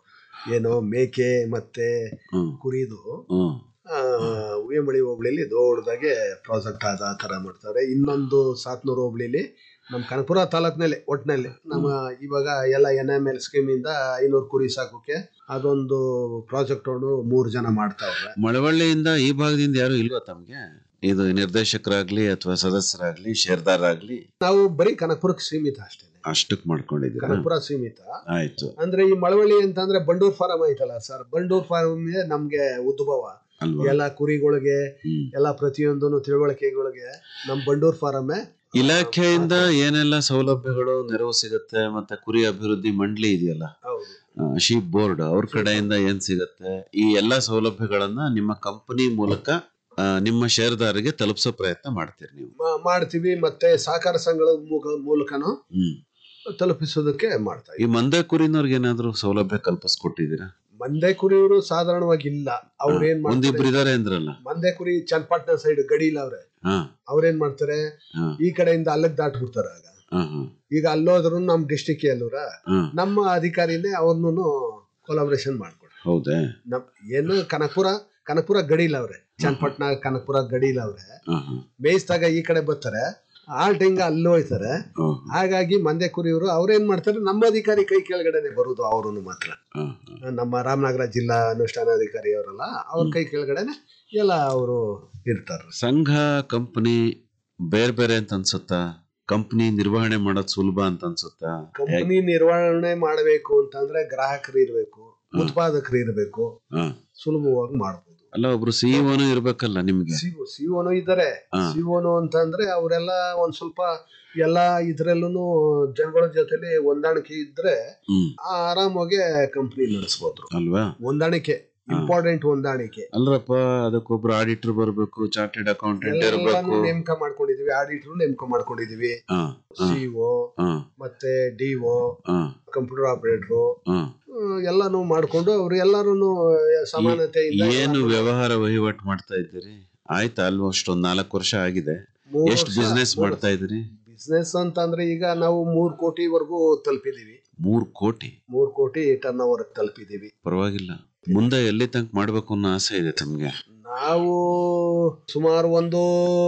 ಏನು ಮೇಕೆ ಮತ್ತೆ
ಹ್ಮ್.
ಕುರಿದು
ಹ್ಮ್
ಆ, ಉಯ್ಯಂಬಳಿ ಹೋಬಳಿಲಿ ದೊಡ್ಡದಾಗೆ ಪ್ರಾಜೆಕ್ಟ್ ಆದ ಆ ಥರ ಮಾಡ್ತಾರೆ ಇನ್ನೊಂದು ಸಾತ್ನೂರು ಹೋಬಳಿಲಿ ನಮ್ಮ ಕನಕಪುರ ತಾಲೂಕಿನಲ್ಲಿ ಒಟ್ಟಿನಲ್ಲಿ ನಮ್ಮ ಇವಾಗ ಎಲ್ಲ ಎನ್ ಎಮ್ ಎಲ್ ಸ್ಕೀಮಿಂದ ಐನೂರು ಕುರಿ ಸಾಕೋಕೆ ಅದೊಂದು ಪ್ರಾಜೆಕ್ಟ್ ಮೂರು ಜನ ಮಾಡ್ತಾವ್ರೆ
ಮಳವಳ್ಳಿಯಿಂದ ಈ ಭಾಗದಿಂದ ಯಾರು ಇಲ್ವಾ ತಮ್ಗೆ ಇದು ನಿರ್ದೇಶಕರಾಗ್ಲಿ ಅಥವಾ ಸದಸ್ಯರಾಗ್ಲಿ ಶೇರ್ದಾರಾಗ್ಲಿ
ನಾವು ಬರೀ ಕನಕಪುರಕ್ಕೆ ಸೀಮಿತ ಅಷ್ಟೇ
ಅಷ್ಟಕ್ ಮಾಡ್ಕೊಂಡಿದ್ದೀರಾ
ಕನಕಪುರ ಸೀಮಿತ
ಆಯ್ತು
ಅಂದ್ರೆ ಈ ಮಳವಳ್ಳಿ ಅಂತಂದ್ರೆ ಬಂಡೂರ್ ಫಾರಂ ಐತಲ್ಲ ಸರ್ ಬಂಡೂರ್ ಫಾರಂ ನಮ್ಗೆ ಉದ್ಭವ
ಅಲ್ವಾ
ಎಲ್ಲ ಕುರಿಗಳಿಗೆ
ಹ್ಮ್.
ಎಲ್ಲ ಪ್ರತಿಯೊಂದು ತಿಳುವಳಿಕೆಗಳಿಗೆ ನಮ್ ಬಂಡೂರ್ ಫಾರಮ್ಮೆ
ಇಲಾಖೆಯಿಂದ ಏನೆಲ್ಲ ಸೌಲಭ್ಯಗಳು ನೆರವು ಸಿಗುತ್ತೆ ಮತ್ತೆ ಕುರಿ ಅಭಿವೃದ್ಧಿ ಮಂಡಳಿ ಇದೆಯಲ್ಲ
ಹೌದು
ಶೀಪ್ ಬೋರ್ಡ್ ಅವ್ರ ಕಡೆಯಿಂದ ಏನ್ ಸಿಗುತ್ತೆ ಈ ಎಲ್ಲಾ ಸೌಲಭ್ಯಗಳನ್ನ ನಿಮ್ಮ ಕಂಪನಿ ಮೂಲಕ ಆ, ನಿಮ್ಮ ಷೇರ್ದಾರರಿಗೆ ತಲುಪಿಸೋ ಪ್ರಯತ್ನ ಮಾಡ್ತೀರಿ ನೀವು
ಮಾ- ಮಾಡ್ತೀವಿ ಮತ್ತೆ ಸಹಕಾರ ಸಂಘಗಳ ಮುಖ- ಮೂಲಕನೂ
ಹ್ಮ್
ತಲುಪಿಸೋದಕ್ಕೆ ಮಾಡ್ತಾ
ಈ ಮಂದೆ ಕುರಿನವ್ರಿಗೆ ಏನಾದ್ರು ಸೌಲಭ್ಯ ಕಲ್ಪಿಸ್ಕೊಟ್ಟಿದ್ದೀರಾ
ಮಂದೆ ಕುರಿಯವರು ಸಾಧಾರಣವಾಗಿ ಇಲ್ಲ ಅವ್ರೇನ್
ಒಂದಿಬ್ರು
ಮಾಡ್ತಾರೆ
ಇದಾರೆ ಅಂದ್ರಲ್ಲ
ಮಂದೆ ಕುರಿ ಚನ್ನಪಟ್ಟಣ ಸೈಡ್ ಗಡಿಇಲ್ಲ ಅವ್ರೆ
ಹಾ
ಅವ್ರೇನ್ ಮಾಡ್ತಾರೆ
ಹಾ
ಈ ಕಡೆಯಿಂದ ಅಲ್ಲಿಗೆ ದಾಟ್ಬಿಡ್ತಾರೆ ಆಗ
ಹಾ ಹಾ
ಈಗ ಅಲ್ಲೋದ್ರು ನಮ್ ಡಿಸ್ಟಿಕ್ ಅಲ್ಲೂರ
ಹಾ
ನಮ್ಮ ಅಧಿಕಾರಿನೇ ಅವ್ರನ್ನು ಕೊಲಾಬ್ರೇಷನ್ ಮಾಡ್ಕೊಡ್ತಾರೆ
ಹೌದೇ
ನಮ್ ಏನು ಕನಕಪುರ ಕನಕಪುರ ಗಡಿಲ್ಲ ಅವ್ರೆ ಚನ್ನಪಟ್ಟಣ ಕನಕಪುರ ಗಡಿಲ್ಲ ಅವ್ರೆ
ಹಾ ಹಾ
ಮೇಯಿಸಿದಾಗ ಈ ಕಡೆ ಬರ್ತಾರೆ ಆಲ್ಟಿಂಗ ಅಲ್ಲಿ ಹೋಯ್ತಾರೆ
ಹಾ
ಹಾಗಾಗಿ ಮಂದೆ ಕುರಿಯವರು ಅವ್ರೇನ್ ಮಾಡ್ತಾರೆ ನಮ್ಮ ಅಧಿಕಾರಿ ಕೈ ಕೆಳಗಡೆನೆ ಬರುದು ಅವರು ಮಾತ್ರ
ಹಾ
ನಮ್ಮ ರಾಮನಗರ ಜಿಲ್ಲಾ ಅನುಷ್ಠಾನಾಧಿಕಾರಿ ಅವರಲ್ಲ ಅವ್ರ ಕೈ ಕೆಳಗಡೆನೆ ಎಲ್ಲ ಅವರು ಇರ್ತಾರೆ
ಸಂಘ ಕಂಪನಿ ಬೇರೆ ಬೇರೆ ಅಂತ ಅನ್ಸುತ್ತಾ ಕಂಪನಿ ನಿರ್ವಹಣೆ ಮಾಡೋದು ಸುಲಭ ಅಂತ ಅನ್ಸುತ್ತಾ
ಕಂಪನಿ ನಿರ್ವಹಣೆ ಮಾಡಬೇಕು ಅಂತಂದ್ರೆ ಗ್ರಾಹಕರು ಇರಬೇಕು ಉತ್ಪಾದಕರು ಇರಬೇಕು
ಹಾ.
ಸುಲಭವಾಗಿ ಮಾಡ್ಬೋದು
ಅಲ್ಲ ಒಬ್ರು ಸಿಇಒನು ಇರ್ಬೇಕಲ್ಲ ನಿಮ್ಗೆ
ಸಿಒನು ಇದ್ದಾರೆ
ಹಾ.
ಸಿಒನು ಅಂತಂದ್ರೆ ಅವರೆಲ್ಲ ಒಂದ್ ಸ್ವಲ್ಪ ಎಲ್ಲಾ ಇದ್ರಲ್ಲೂ ಜನಗಳ ಜೊತೆಲಿ ಹೊಂದಾಣಿಕೆ ಇದ್ರೆ
ಹ್ಮ್
ಆರಾಮಾಗಿ ಕಂಪನಿ ನಡೆಸ್ಬೋದು
ಅಲ್ವಾ
ಹೊಂದಾಣಿಕೆ ಇಂಪಾರ್ಟೆಂಟ್ ಹೊಂದಾಣಿಕೆ
ಅಲ್ರಪ್ಪ ಅದಕ್ಕೊಬ್ರು ಆಡಿಟರ್ ಬರ್ಬೇಕು ಚಾರ್ಟೆಡ್ ಅಕೌಂಟೆಂಟ್
ಎಲ್ಲಾನು
ಇರ್ಬೇಕು
ನೇಮಕ ಮಾಡ್ಕೊಂಡಿದೀವಿ ಆಡಿಟರ್ ನೇಮಕ ಮಾಡ್ಕೊಂಡಿದೀವಿ
ಹಾ ಹಾ
ಸಿಒ
ಹಾ
ಮತ್ತೆ ಡಿಒ
ಹಾ
ಕಂಪ್ಯೂಟರ್ ಆಪರೇಟರ್
ಹಾ
ಎಲ್ಲಾನು ಮಾಡ್ಕೊಂಡು ಅವ್ರು ಎಲ್ಲಾರು ಸಮಾನತೆಯಿಂದ
ಏನು ವ್ಯವಹಾರ ವಹಿವಾಟು ಮಾಡ್ತಾ ಇದ್ದೀರಿ ಆಯ್ತು ಆಲ್ಮೋಸ್ಟ್ ಒಂದ್ ನಾಲ್ಕು ವರ್ಷ ಆಗಿದೆ
ಮೂರು
ಎಷ್ಟು
ವರ್ಷ-
ಬಿಸ್ನೆಸ್
ಮೂರು-
ಮಾಡ್ತಾ ಇದ್ದೀರಿ
ಬಿಸ್ನೆಸ್ ಅಂತಂದ್ರೆ ಈಗ ನಾವು ಮೂರ್ ಕೋಟಿವರೆಗೂ ತಲುಪಿದೀವಿ
ಮೂರ್ ಕೋಟಿ
ಮೂರ್ ಕೋಟಿ ಟರ್ನ್ ಓವರ್ ತಲುಪಿದೀವಿ
ಪರವಾಗಿಲ್ಲ ಮುಂದೆ ಎಲ್ಲಿ ತನಕ ಮಾಡ್ಬೇಕು ಅನ್ನೋ ಆಸೆ ಇದೆ ತಮ್ಗೆ
ನಾವು ಸುಮಾರು ಒಂದು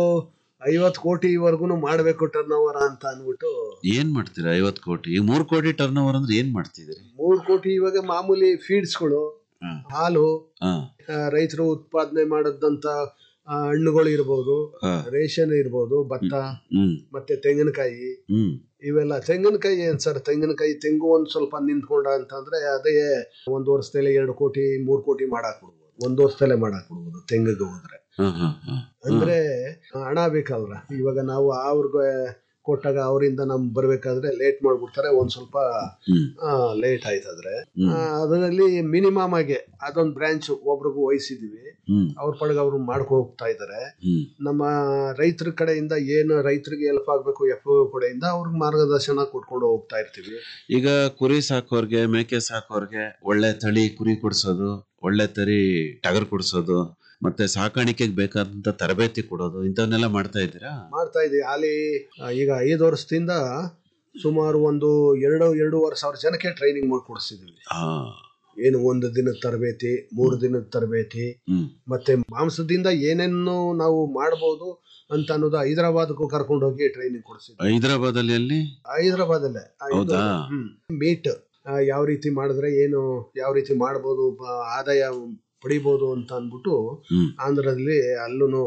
ಐವತ್ತು ಕೋಟಿವರೆಗೂ ಮಾಡಬೇಕು ಟರ್ನ್ ಓವರ್ ಅಂತ ಅಂದ್ಬಿಟ್ಟು
ಏನ್ ಮಾಡ್ತೀರಾ ಐವತ್ ಕೋಟಿ ಈಗ ಮೂರ್ ಕೋಟಿ ಟರ್ನ್ ಓವರ್ ಅಂದ್ರೆ ಏನ್ ಮಾಡ್ತಿದ್ದೀರಿ
ಮೂರ್ ಕೋಟಿ ಇವಾಗ ಮಾಮೂಲಿ ಫೀಡ್ಸ್ಗಳು
ಹಾ.
ಹಾಲು
ಹಾ
ರೈತರು ಉತ್ಪಾದನೆ ಮಾಡದಂತ ಆ, ಹಣ್ಣುಗಳು ಇರ್ಬೋದು
ಹಾ.
ರೇಷನ್ ಇರ್ಬೋದು ಭತ್ತ
ಹ್ಮ್
ಮತ್ತೆ ತೆಂಗಿನಕಾಯಿ
ಹ್ಮ್
ಇವೆಲ್ಲ ತೆಂಗಿನಕಾಯಿ ಏನ್ ಸರ್ ತೆಂಗಿನಕಾಯಿ ತೆಂಗು ಒಂದ್ ಸ್ವಲ್ಪ ನಿಂತ್ಕೊಂಡ ಅಂತಂದ್ರೆ ಅದೇ ಒಂದ್ ವರ್ಷದಲ್ಲಿ ಎರಡು ಕೋಟಿ ಮೂರ್ ಕೋಟಿ ಮಾಡಾಕ್ ಬಿಡ್ಬೋದು ಒಂದ್ ವರ್ಷದಲ್ಲೇ ಮಾಡಾಕ್ ಬಿಡ್ಬೋದು ತೆಂಗಿಗೆ ಹೋದ್ರೆ
ಹಾ ಹಾ ಹಾ
ಅಂದ್ರೆ ಹಣ ಬೇಕಲ್ರ ಇವಾಗ ನಾವು ಅವ್ರಿಗೆ ಕೊಟ್ಟಾಗ ಅವರಿಂದ ನಮ್ ಬರ್ಬೇಕಾದ್ರೆ ಲೇಟ್ ಮಾಡ್ಬಿಡ್ತಾರೆ ಒಂದ್ ಸ್ವಲ್ಪ
ಹ್ಮ್
ಲೇಟ್ ಆಯ್ತಂದ್ರೆ
ಹ್ಮ್.
ಆ, ಅದರಲ್ಲಿ ಮಿನಿಮಮ್ ಆಗಿ ಅದೊಂದ್ ಬ್ರಾಂಚ್ ಒಬ್ರಿಗೂ ವಹಿಸಿದೀವಿ
ಹ್ಮ್
ಅವ್ರ ಪಡೆಗೆ ಅವ್ರು ಮಾಡ್ಕೊ ಹೋಗ್ತಾ ಇದಾರೆ
ಹ್ಮ್
ನಮ್ಮ ರೈತರ ಕಡೆಯಿಂದ ಏನು ರೈತರಿಗೆ ಹೆಲ್ಪ್ ಆಗ್ಬೇಕು ಎಫ್ ಕಡೆಯಿಂದ ಅವ್ರಿಗೆ ಮಾರ್ಗದರ್ಶನ ಕೊಟ್ಕೊಂಡು ಹೋಗ್ತಾ ಇರ್ತೀವಿ
ಈಗ ಕುರಿ ಸಾಕೋರ್ಗೆ ಮೇಕೆ ಸಾಕೋರ್ಗೆ ಒಳ್ಳೆ ತಳಿ ಕುರಿ ಕೊಡ್ಸೋದು ಒಳ್ಳೆ ತಳಿ ಟಗರ್ ಕೊಡ್ಸೋದು ಮತ್ತೆ ಸಾಕಾಣಿಕೆಗೆ ಬೇಕಾದಂತ ತರಬೇತಿ ಕೊಡೋದು ಇಂಥವನ್ನೆಲ್ಲ ಮಾಡ್ತಾ ಇದ್ದೀರಾ
ಮಾಡ್ತಾ ಇದೀವಿ ಅಲ್ಲಿ ಆ, ಈಗ ಐದು ವರ್ಷದಿಂದ ಸುಮಾರು ಒಂದು ಎರಡು ಎರಡೂವರೆ ಸಾವಿರ ಜನಕ್ಕೆ ಟ್ರೈನಿಂಗ್ ಮಾಡಿ ಕೊಡಿಸಿದ್ವಿ
ಹಾ
ಏನು ಒಂದು ದಿನದ ತರಬೇತಿ ಮೂರು ದಿನದ ತರಬೇತಿ
ಹ್ಮ್
ಮತ್ತೆ ಮಾಂಸದಿಂದ ಏನೇನು ನಾವು ಮಾಡ್ಬೋದು ಅಂತ ಅನ್ನೋದು ಹೈದರಾಬಾದ್ಗೂ ಕರ್ಕೊಂಡು ಹೋಗಿ ಟ್ರೈನಿಂಗ್ ಕೊಡಿಸಿದ್ವಿ
ಹೈದರಾಬಾದ್ ಅಲ್ಲಿ ಎಲ್ಲಿ
ಹೈದರಾಬಾದಲ್ಲೇ
ಹೌದಾ?
ಮೀಟ್ ಯಾವ ರೀತಿ ಮಾಡಿದ್ರೆ ಏನು ಯಾವ ರೀತಿ ಮಾಡ್ಬೋದು ಬ- ಆದಾಯ ಪಡಿಬೋದು ಅಂತ ಅಂದ್ಬಿಟ್ಟು
ಹ್ಮ್
ಆಂಧ್ರದಲ್ಲಿ ಅಲ್ಲೂ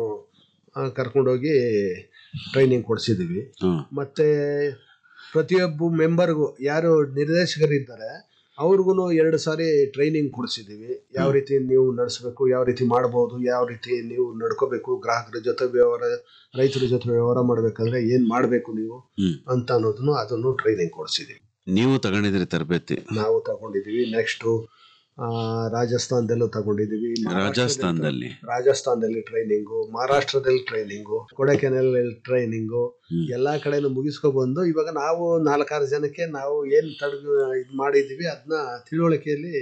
ಕರ್ಕೊಂಡೋಗಿ ಟ್ರೈನಿಂಗ್ ಕೊಡಿಸಿದ್ದೀವಿ
ಹಾ
ಮತ್ತೆ ಪ್ರತಿಯೊಬ್ಬ ಮೆಂಬರ್ಗೂ ಯಾರು ನಿರ್ದೇಶಕರಿದ್ದಾರೆ ಅವ್ರಿಗೂ ಎರಡು ಸಾರಿ ಟ್ರೈನಿಂಗ್ ಕೊಡಿಸಿದ್ದೀವಿ ಯಾವ ರೀತಿ ನೀವು ನಡೆಸಬೇಕು ಯಾವ ರೀತಿ ಮಾಡ್ಬೋದು ಯಾವ ರೀತಿ ನೀವು ನಡ್ಕೋಬೇಕು ಗ್ರಾಹಕರ ಜೊತೆ ವ್ಯವಹಾರ ರೈತರ ಜೊತೆ ವ್ಯವಹಾರ ಮಾಡಬೇಕಾದ್ರೆ ಏನು ಮಾಡಬೇಕು ನೀವು
ಹ್ಮ್
ಅಂತ ಅನ್ನೋದನ್ನು ಅದನ್ನು ಟ್ರೈನಿಂಗ್ ಕೊಡಿಸಿದ್ದೀವಿ
ನೀವು ತಗೊಂಡಿದ್ರಿ ತರಬೇತಿ
ನಾವು ತಗೊಂಡಿದ್ದೀವಿ ನೆಕ್ಸ್ಟು ರಾಜಸ್ಥಾನದಲ್ಲೂ ತಗೊಂಡಿದ್ದೀವಿ
ರಾಜಸ್ಥಾನದಲ್ಲಿ
ರಾಜಸ್ಥಾನದಲ್ಲಿ ಟ್ರೈನಿಂಗು ಮಹಾರಾಷ್ಟ್ರದಲ್ಲಿ ಟ್ರೈನಿಂಗು ಕೊಡಕೆನಲ್ ಟ್ರೈನಿಂಗು ಎಲ್ಲಾ ಕಡೆನೂ ಮುಗಿಸ್ಕೊ ಬಂದು ಇವಾಗ ನಾವು ನಾಲ್ಕಾರು ಜನಕ್ಕೆ ನಾವು ಏನ್ ತಡ್ ಇದು ಮಾಡಿದೀವಿ ಅದನ್ನ ತಿಳುವಳಿಕೆಯಲ್ಲಿ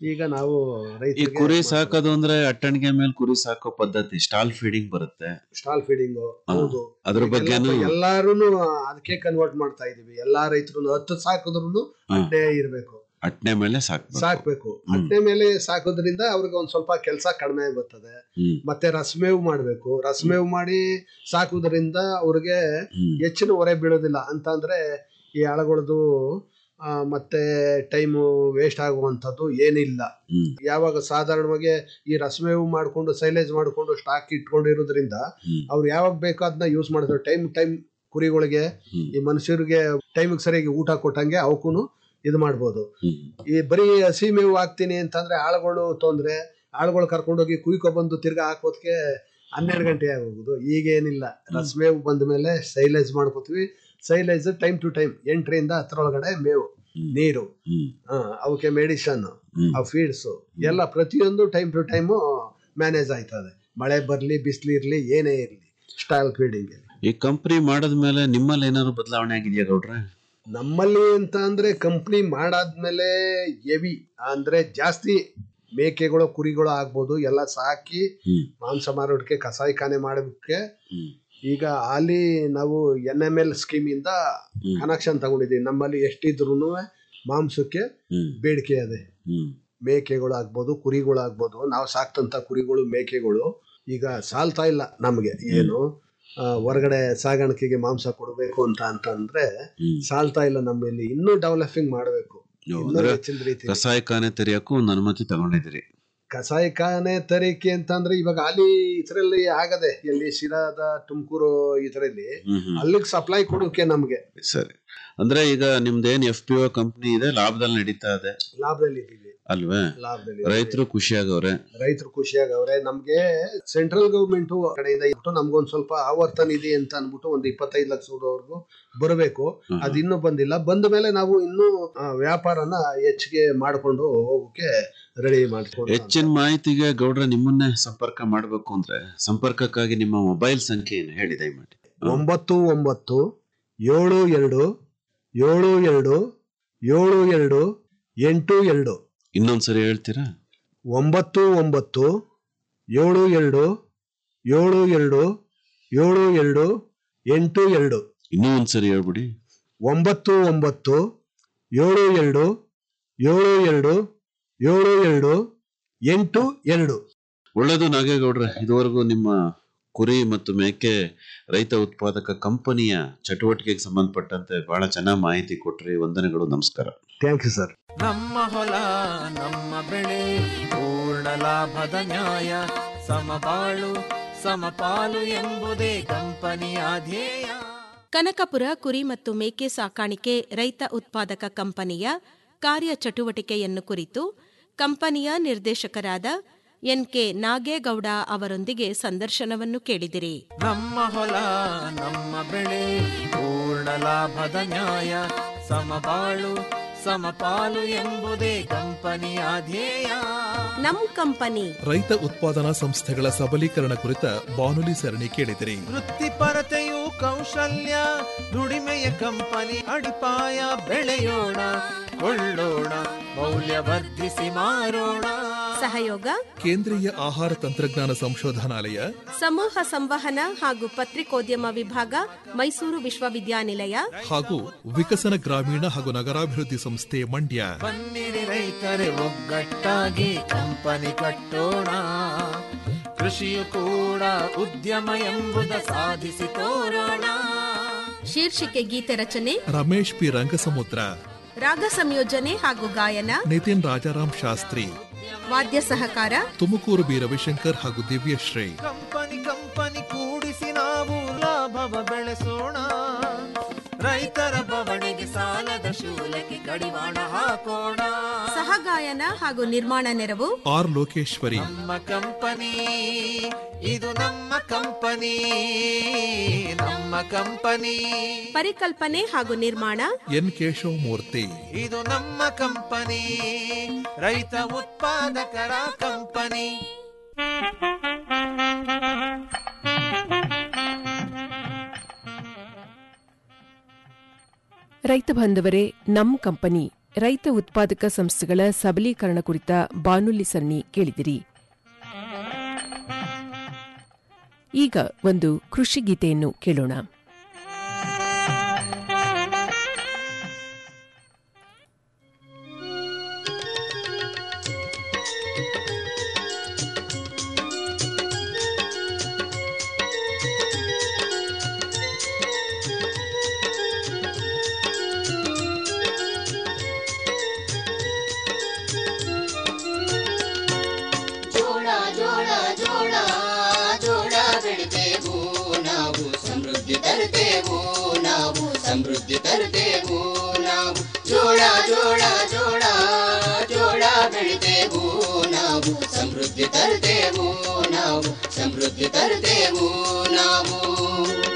ಈಗ ನಾವು
ಈ
ರೈತರಿಗೆ
ಕುರಿ ಸಾಕೋದು ಅಂದ್ರೆ ಅಟ್ಟಣಿಗೆ ಮೇಲೆ ಕುರಿ ಸಾಕೋ ಪದ್ಧತಿ ಸ್ಟಾಲ್ ಫೀಡಿಂಗ್ ಬರುತ್ತೆ
ಸ್ಟಾಲ್ ಫೀಡಿಂಗ್
ಹಾ.
ಹೌದು
ಅದ್ರ ಬಗ್ಗೆನೂ
ಎಲ್ಲಾರು ಅದಕ್ಕೆ ಕನ್ವರ್ಟ್ ಮಾಡ್ತಾ ಇದೀವಿ ಎಲ್ಲಾ ರೈತರು ಹತ್ತು ಸಾಕಿದ್ರು
ಹಾ.
ಅಡ್ಡೆ ಇರ್ಬೇಕು
ಅಟ್ನೆ ಮೇಲೆ ಸಾಕ್ಬೇಕು
ಸಾಕ್ಬೇಕು ಅಟ್ಟೆ ಮೇಲೆ ಸಾಕೋದ್ರಿಂದ ಅವ್ರಿಗೆ ಒಂದ್ ಸ್ವಲ್ಪ ಕೆಲಸ ಕಡಿಮೆ ಬರ್ತದೆ
ಹ್ಮ್.
ಮತ್ತೆ ರಸಮೇವು ಮಾಡ್ಬೇಕು ರಸಮೇವು ಮಾಡಿ ಸಾಕುವುದರಿಂದ ಅವ್ರಿಗೆ
ಹ್ಮ್.
ಹೆಚ್ಚಿನ ಹೊರೆ ಬೀಳೋದಿಲ್ಲ ಅಂತ ಅಂದ್ರೆ ಈ ಆಳುಗಳದು ಆ, ಮತ್ತೆ ಟೈಮು ವೇಸ್ಟ್ ಆಗುವಂಥದ್ದು ಏನಿಲ್ಲ
ಹ್ಮ್.
ಯಾವಾಗ ಸಾಧಾರಣವಾಗಿ ಈ ರಸಮೇವು ಮಾಡ್ಕೊಂಡು ಸೈಲೇಜ್ ಮಾಡ್ಕೊಂಡು ಸ್ಟಾಕ್ ಇಟ್ಕೊಂಡಿರೋದ್ರಿಂದ
ಹ್ಮ್.
ಅವ್ರು ಯಾವಾಗ ಬೇಕೋ ಅದನ್ನ ಯೂಸ್ ಮಾಡಿದ್ರು ಟೈಮ್ ಟೈಮ್ ಕುರಿಗಳಿಗೆ
ಹ್ಮ್.
ಈ ಮನುಷ್ಯರಿಗೆ ಟೈಮಿಗೆ ಸರಿಯಾಗಿ ಊಟ ಕೊಟ್ಟಂಗೆ ಅವಕ್ಕೂ ಇದು ಮಾಡ್ಬೋದು
ಹ್ಮ್.
ಈ ಬರೀ ಹಸಿ ಮೇವು ಹಾಕ್ತೀನಿ ಅಂತಂದ್ರೆ ಆಳುಗಳು ತೊಂದ್ರೆ ಆಳುಗಳು ಕರ್ಕೊಂಡೋಗಿ ಕುಯ್ಕೊ ಬಂದು ತಿರ್ಗಾ ಹಾಕೋದಕ್ಕೆ ಹನ್ನೆರಡು ಗಂಟೆ ಆಗೋಗುದು ಈಗೇನಿಲ್ಲ ರಸಮೇವು ಬಂದ ಮೇಲೆ ಸೈಲೇಜ್ ಮಾಡ್ಕೋತೀವಿ ಸೈಲೇಜ್ ಟೈಮ್ ಟು ಟೈಮ್ ಎಂಟರಿಂದ ಹತ್ತರೊಳಗಡೆ ಮೇವು ನೀರು
ಹ್ಮ್.
ಆ, ಅವಕ್ಕೆ ಮೆಡಿಸನ್
ಹ್ಮ್.
ಆ ಫೀಡ್ಸ್ ಎಲ್ಲ ಪ್ರತಿಯೊಂದು ಟೈಮ್ ಟು ಟೈಮು ಮ್ಯಾನೇಜ್ ಆಯ್ತದೆ ಮಳೆ ಬರ್ಲಿ ಬಿಸಿಲು ಇರ್ಲಿ ಏನೇ ಇರ್ಲಿ ಸ್ಟಾಲ್ ಫೀಡಿಂಗ್
ಈ ಕಂಪನಿ ಮಾಡದ್ಮೇಲೆ ನಿಮ್ಮಲ್ಲಿ ಏನಾದ್ರು ಬದಲಾವಣೆ ಆಗಿದೆಯಾ ಗೌಡ್ರೆ
ನಮ್ಮಲ್ಲಿ ಅಂತ ಅಂದ್ರೆ ಕಂಪ್ನಿ ಮಾಡಾದ್ಮೇಲೆ ಹೆವಿ ಅಂದ್ರೆ ಜಾಸ್ತಿ ಮೇಕೆಗಳು ಕುರಿಗಳು ಆಗ್ಬೋದು ಎಲ್ಲ ಸಾಕಿ
ಹ್ಮ್.
ಮಾಂಸ ಮಾರೋದಕ್ಕೆ ಕಸಾಯಿಖಾನೆ ಮಾಡೋದಕ್ಕೆ
ಹ್ಮ್.
ಈಗ ಅಲ್ಲಿ ನಾವು ಎನ್ ಎಮ್ ಎಲ್ ಸ್ಕೀಮ್ ಇಂದ
ಹ್ಮ್.
ಕನೆಕ್ಷನ್ ತಗೊಂಡಿದ್ದೀವಿ ನಮ್ಮಲ್ಲಿ ಎಷ್ಟಿದ್ರು ಮಾಂಸಕ್ಕೆ
ಹ್ಮ್.
ಬೇಡಿಕೆ ಇದೆ
ಹ್ಮ್.
ಮೇಕೆಗಳು ಆಗ್ಬೋದು ಕುರಿಗಳು ಆಗ್ಬೋದು ನಾವು ಸಾಕ್ತಂತ ಕುರಿಗಳು ಮೇಕೆಗಳು ಈಗ ಸಾಲ್ತಾ ಇಲ್ಲ ನಮಗೆ ಏನು ಆ, ಹೊರಗಡೆ ಸಾಗಾಣಿಕೆಗೆ ಮಾಂಸ ಕೊಡಬೇಕು ಅಂತ ಅಂತಂದ್ರೆ
ಹ್ಮ್.
ಸಾಲ್ತಾ ಇಲ್ಲ ನಮ್ಮಲ್ಲಿ ಇನ್ನೂ ಡೆವಲಪಿಂಗ್ ಮಾಡಬೇಕು ಇನ್ನೂ
ಅಂದ್ರೆ
ಹೆಚ್ಚಿನ ರೀತಿ
ಕಸಾಯಿಖಾನೆ ತೆರೆಯಕ್ಕೂ ಒಂದು ಅನುಮತಿ ತಗೊಂಡಿದ್ದೀರಿ
ಕಸಾಯಿಖಾನೆ ತರೀಕೆ ಅಂತಂದ್ರೆ ಇವಾಗ ಅಲ್ಲಿ ಇದರಲ್ಲಿ ಆಗದೆ ಎಲ್ಲಿ ಶಿರಾದ ತುಮಕೂರು ಇದರಲ್ಲಿ
ಹ್ಮ್ ಹ್ಮ್.
ಅಲ್ಲಿಗೆ ಸಪ್ಲೈ ಕೊಡೋಕೆ ನಮ್ಗೆ
ಸರಿ ಅಂದ್ರೆ ಈಗ ನಿಮ್ದೇನ್ ಎಫ್ ಪಿ ಒ ಕಂಪ್ನಿ ಇದೆ ಲಾಭದಲ್ಲಿ ನಡೀತಾ ಇದೆ
ಲಾಭದಲ್ಲಿ ಇದ್ದೀವಿ
ಅಲ್ವೇ
ಲಾಭದಲ್ಲಿ
ರೈತರು ಖುಷಿಯಾಗವ್ರೆ
ರೈತರು ಖುಷಿಯಾಗವ್ರೆ ನಮ್ಗೆ ಸೆಂಟ್ರಲ್ ಗೌರ್ಮೆಂಟ್ ಕಡೆಯಿಂದ ಇಟ್ಟು ನಮ್ಗೊಂದ್ ಸ್ವಲ್ಪ ಆವರ್ತ ನಿಧಿ ಅಂತ ಅನ್ಬಿಟ್ಟು ಒಂದು ಇಪ್ಪತ್ತೈದು ಲಕ್ಷದವರೆಗೂ ಬರಬೇಕು
ಹ್ಮ್.
ಅದು ಇನ್ನೂ ಬಂದಿಲ್ಲ ಬಂದ ಮೇಲೆ ನಾವು ಇನ್ನೂ ಆ, ವ್ಯಾಪಾರನ ಹೆಚ್ಚಿಗೆ ಮಾಡ್ಕೊಂಡು ಹೋಗೋಕೆ ರೆಡಿ ಮಾಡ್ಕೊಂಡು
ಹೆಚ್ಚಿನ ಮಾಹಿತಿಗೆ ಗೌಡ್ರೆ ನಿಮ್ಮನ್ನೇ ಸಂಪರ್ಕ ಮಾಡಬೇಕು ಅಂದ್ರೆ ಸಂಪರ್ಕಕ್ಕಾಗಿ ನಿಮ್ಮ ಮೊಬೈಲ್ ಸಂಖ್ಯೆ ಏನು ಹೇಳಿ ದಯಮಾಡಿ
ಒಂಬತ್ತು ಒಂಬತ್ತು ಏಳು ಎರಡು ಏಳು ಎರಡು ಏಳು ಎರಡು ಎಂಟು ಎರಡು
ಇನ್ನೊಂದ್ಸರಿ ಹೇಳ್ತೀರಾ
ಒಂಬತ್ತು ಒಂಬತ್ತು ಏಳು ಎರಡು ಏಳು ಎರಡು ಏಳು ಎರಡು ಎಂಟು ಎರಡು
ಇನ್ನೂ ಒಂದ್ಸರಿ ಹೇಳ್ಬಿಡಿ
ಒಂಬತ್ತು ಒಂಬತ್ತು ಏಳು ಎರಡು ಏಳು ಎರಡು ಏಳು ಎರಡು ಎಂಟು ಎರಡು
ಒಳ್ಳೇದು ನಾಗೇಗೌಡ್ರೆ ಇದುವರೆಗೂ ನಿಮ್ಮ ಕುರಿ ಮತ್ತು ಮೇಕೆ ರೈತ ಉತ್ಪಾದಕ ಕಂಪನಿಯ ಚಟುವಟಿಕೆಗೆ ಸಂಬಂಧಪಟ್ಟಂತೆ ಬಹಳ ಚೆನ್ನಾಗಿ ಮಾಹಿತಿ ಕೊಟ್ರಿ ವಂದನೆಗಳು ನಮಸ್ಕಾರ
ಥ್ಯಾಂಕ್ ಯು ಸರ್
ನಮ್ಮ ಹೊಲ ನಮ್ಮ ಬೆಳೆ ಪೂರ್ಣ ಲಾಭದ ನ್ಯಾಯ ಸಮಬಾಳು ಸಮಪಾಲು ಎಂಬುದೇ ಕಂಪನಿಯ ಧ್ಯೇಯ
ಕನಕಪುರ ಕುರಿ ಮತ್ತು ಮೇಕೆ ಸಾಕಾಣಿಕೆ ರೈತ ಉತ್ಪಾದಕ ಕಂಪನಿಯ ಕಾರ್ಯಚಟುವಟಿಕೆಯನ್ನು ಕುರಿತು ಕಂಪನಿಯ ನಿರ್ದೇಶಕರಾದ ಎನ್ಕೆ ನಾಗೇಗೌಡ ಅವರೊಂದಿಗೆ ಸಂದರ್ಶನವನ್ನು ಕೇಳಿದಿರಿ
ನಮ್ಮ ಹೊಲ ನಮ್ಮ ಬೆಳೆ ಪೂರ್ಣ ಲಾಭದ ನ್ಯಾಯ ಸಮಬಾಳು ಸಮಪಾಲು ಎಂಬುದೇ ಕಂಪನಿಯ ಧ್ಯೇಯ
ನಮ್ ಕಂಪನಿ
ರೈತ ಉತ್ಪಾದನಾ ಸಂಸ್ಥೆಗಳ ಸಬಲೀಕರಣ ಕುರಿತ ಬಾನುಲಿ ಸರಣಿ ಕೇಳಿದಿರಿ
ವೃತ್ತಿಪರತೆಯು ಕೌಶಲ್ಯ ದುಡಿಮೆಯ ಕಂಪನಿ ಅಡಿಪಾಯ ಬೆಳೆಯೋಣ ಕೊಳ್ಳೋಣ ಮೌಲ್ಯವರ್ಧಿಸಿ ಮಾರೋಣ
ಸಹಯೋಗ
ಕೇಂದ್ರೀಯ ಆಹಾರ ತಂತ್ರಜ್ಞಾನ ಸಂಶೋಧನಾಲಯ
ಸಮೂಹ ಸಂವಹನ ಹಾಗೂ ಪತ್ರಿಕೋದ್ಯಮ ವಿಭಾಗ ಮೈಸೂರು ವಿಶ್ವವಿದ್ಯಾನಿಲಯ
ಹಾಗೂ ವಿಕಸನ ಗ್ರಾಮೀಣ ಹಾಗೂ ನಗರಾಭಿವೃದ್ಧಿ ಸಂಸ್ಥೆ ಮಂಡ್ಯ
ಬನ್ನಿರಿ ರೈತರೇ ಒಗ್ಗಟ್ಟಾಗಿ ಕಂಪನಿ ಕಟ್ಟೋಣ ಕೃಷಿಯು ಕೂಡ ಉದ್ಯಮ ಎಂಬುದ ಸಾಧಿಸಿ ತೋರೋಣ
ಶೀರ್ಷಿಕೆ ಗೀತೆ ರಚನೆ
ರಮೇಶ್ ಪಿ ರಂಗಸಮುದ್ರ
ರಾಗ ಸಂಯೋಜನೆ ಹಾಗೂ ಗಾಯನ
ನಿತಿನ್ ರಾಜಾರಾಮ್ ಶಾಸ್ತ್ರಿ
ವಾದ್ಯ ಸಹಕಾರ
ತುಮಕೂರು ಬಿ ರವಿಶಂಕರ್ ಹಾಗೂ ದಿವ್ಯಶ್ರೀ
ಕಂಪನಿ ಕಂಪನಿ ಕೂಡಿಸಿ ನಾವು ಲಾಭವ ಬೆಳೆಸೋಣ ರೈತರ ಬವಣೆಗೆ ಸಾಲದ ಶೂಲಕ್ಕೆ ಕಡಿವಾಣ ಹಾಕೋಣ
ಸಹಗಾಯನ ಹಾಗೂ ನಿರ್ಮಾಣ ನೆರವು
ಆರ್ ಲೋಕೇಶ್ವರಿ
ನಮ್ಮ ಕಂಪನಿ ಇದು ನಮ್ಮ ಕಂಪನಿ ನಮ್ಮ ಕಂಪನಿ
ಪರಿಕಲ್ಪನೆ ಹಾಗೂ ನಿರ್ಮಾಣ
ಎನ್ ಕೇಶವಮೂರ್ತಿ
ಇದು ನಮ್ಮ ಕಂಪನಿ ರೈತ ಉತ್ಪಾದಕರ ಕಂಪನಿ
ರೈತ ಬಾಂಧವರೇ ನಮ್ ಕಂಪನಿ ರೈತ ಉತ್ಪಾದಕ ಸಂಸ್ಥೆಗಳ ಸಬಲೀಕರಣ ಕುರಿತ ಬಾನುಲಿ ಸರಣಿ ಕೇಳಿದಿರಿ ಈಗ ಒಂದು ಕೃಷಿ ಗೀತೆಯನ್ನು ಕೇಳೋಣ
ಜೋಳ ಜೋಳ ಜೋಳ ಜೋಳ ಬೆಳಿತೇವು ನಾವು ಸಮೃದ್ಧಿ ತರುತ್ತೇವು ನಾವು ಸಮೃದ್ಧಿ ತರುತ್ತೇವು ನಾವು ಜೋಳ ಜೋಳ ಜೋಳ ಜೋಳ ಬೆಳಿತೇವು ನಾವು ಸಮೃದ್ಧಿ ತರುತ್ತೇವು ನಾವು ಸಮೃದ್ಧಿ ತರುತ್ತೇವು ನಾವು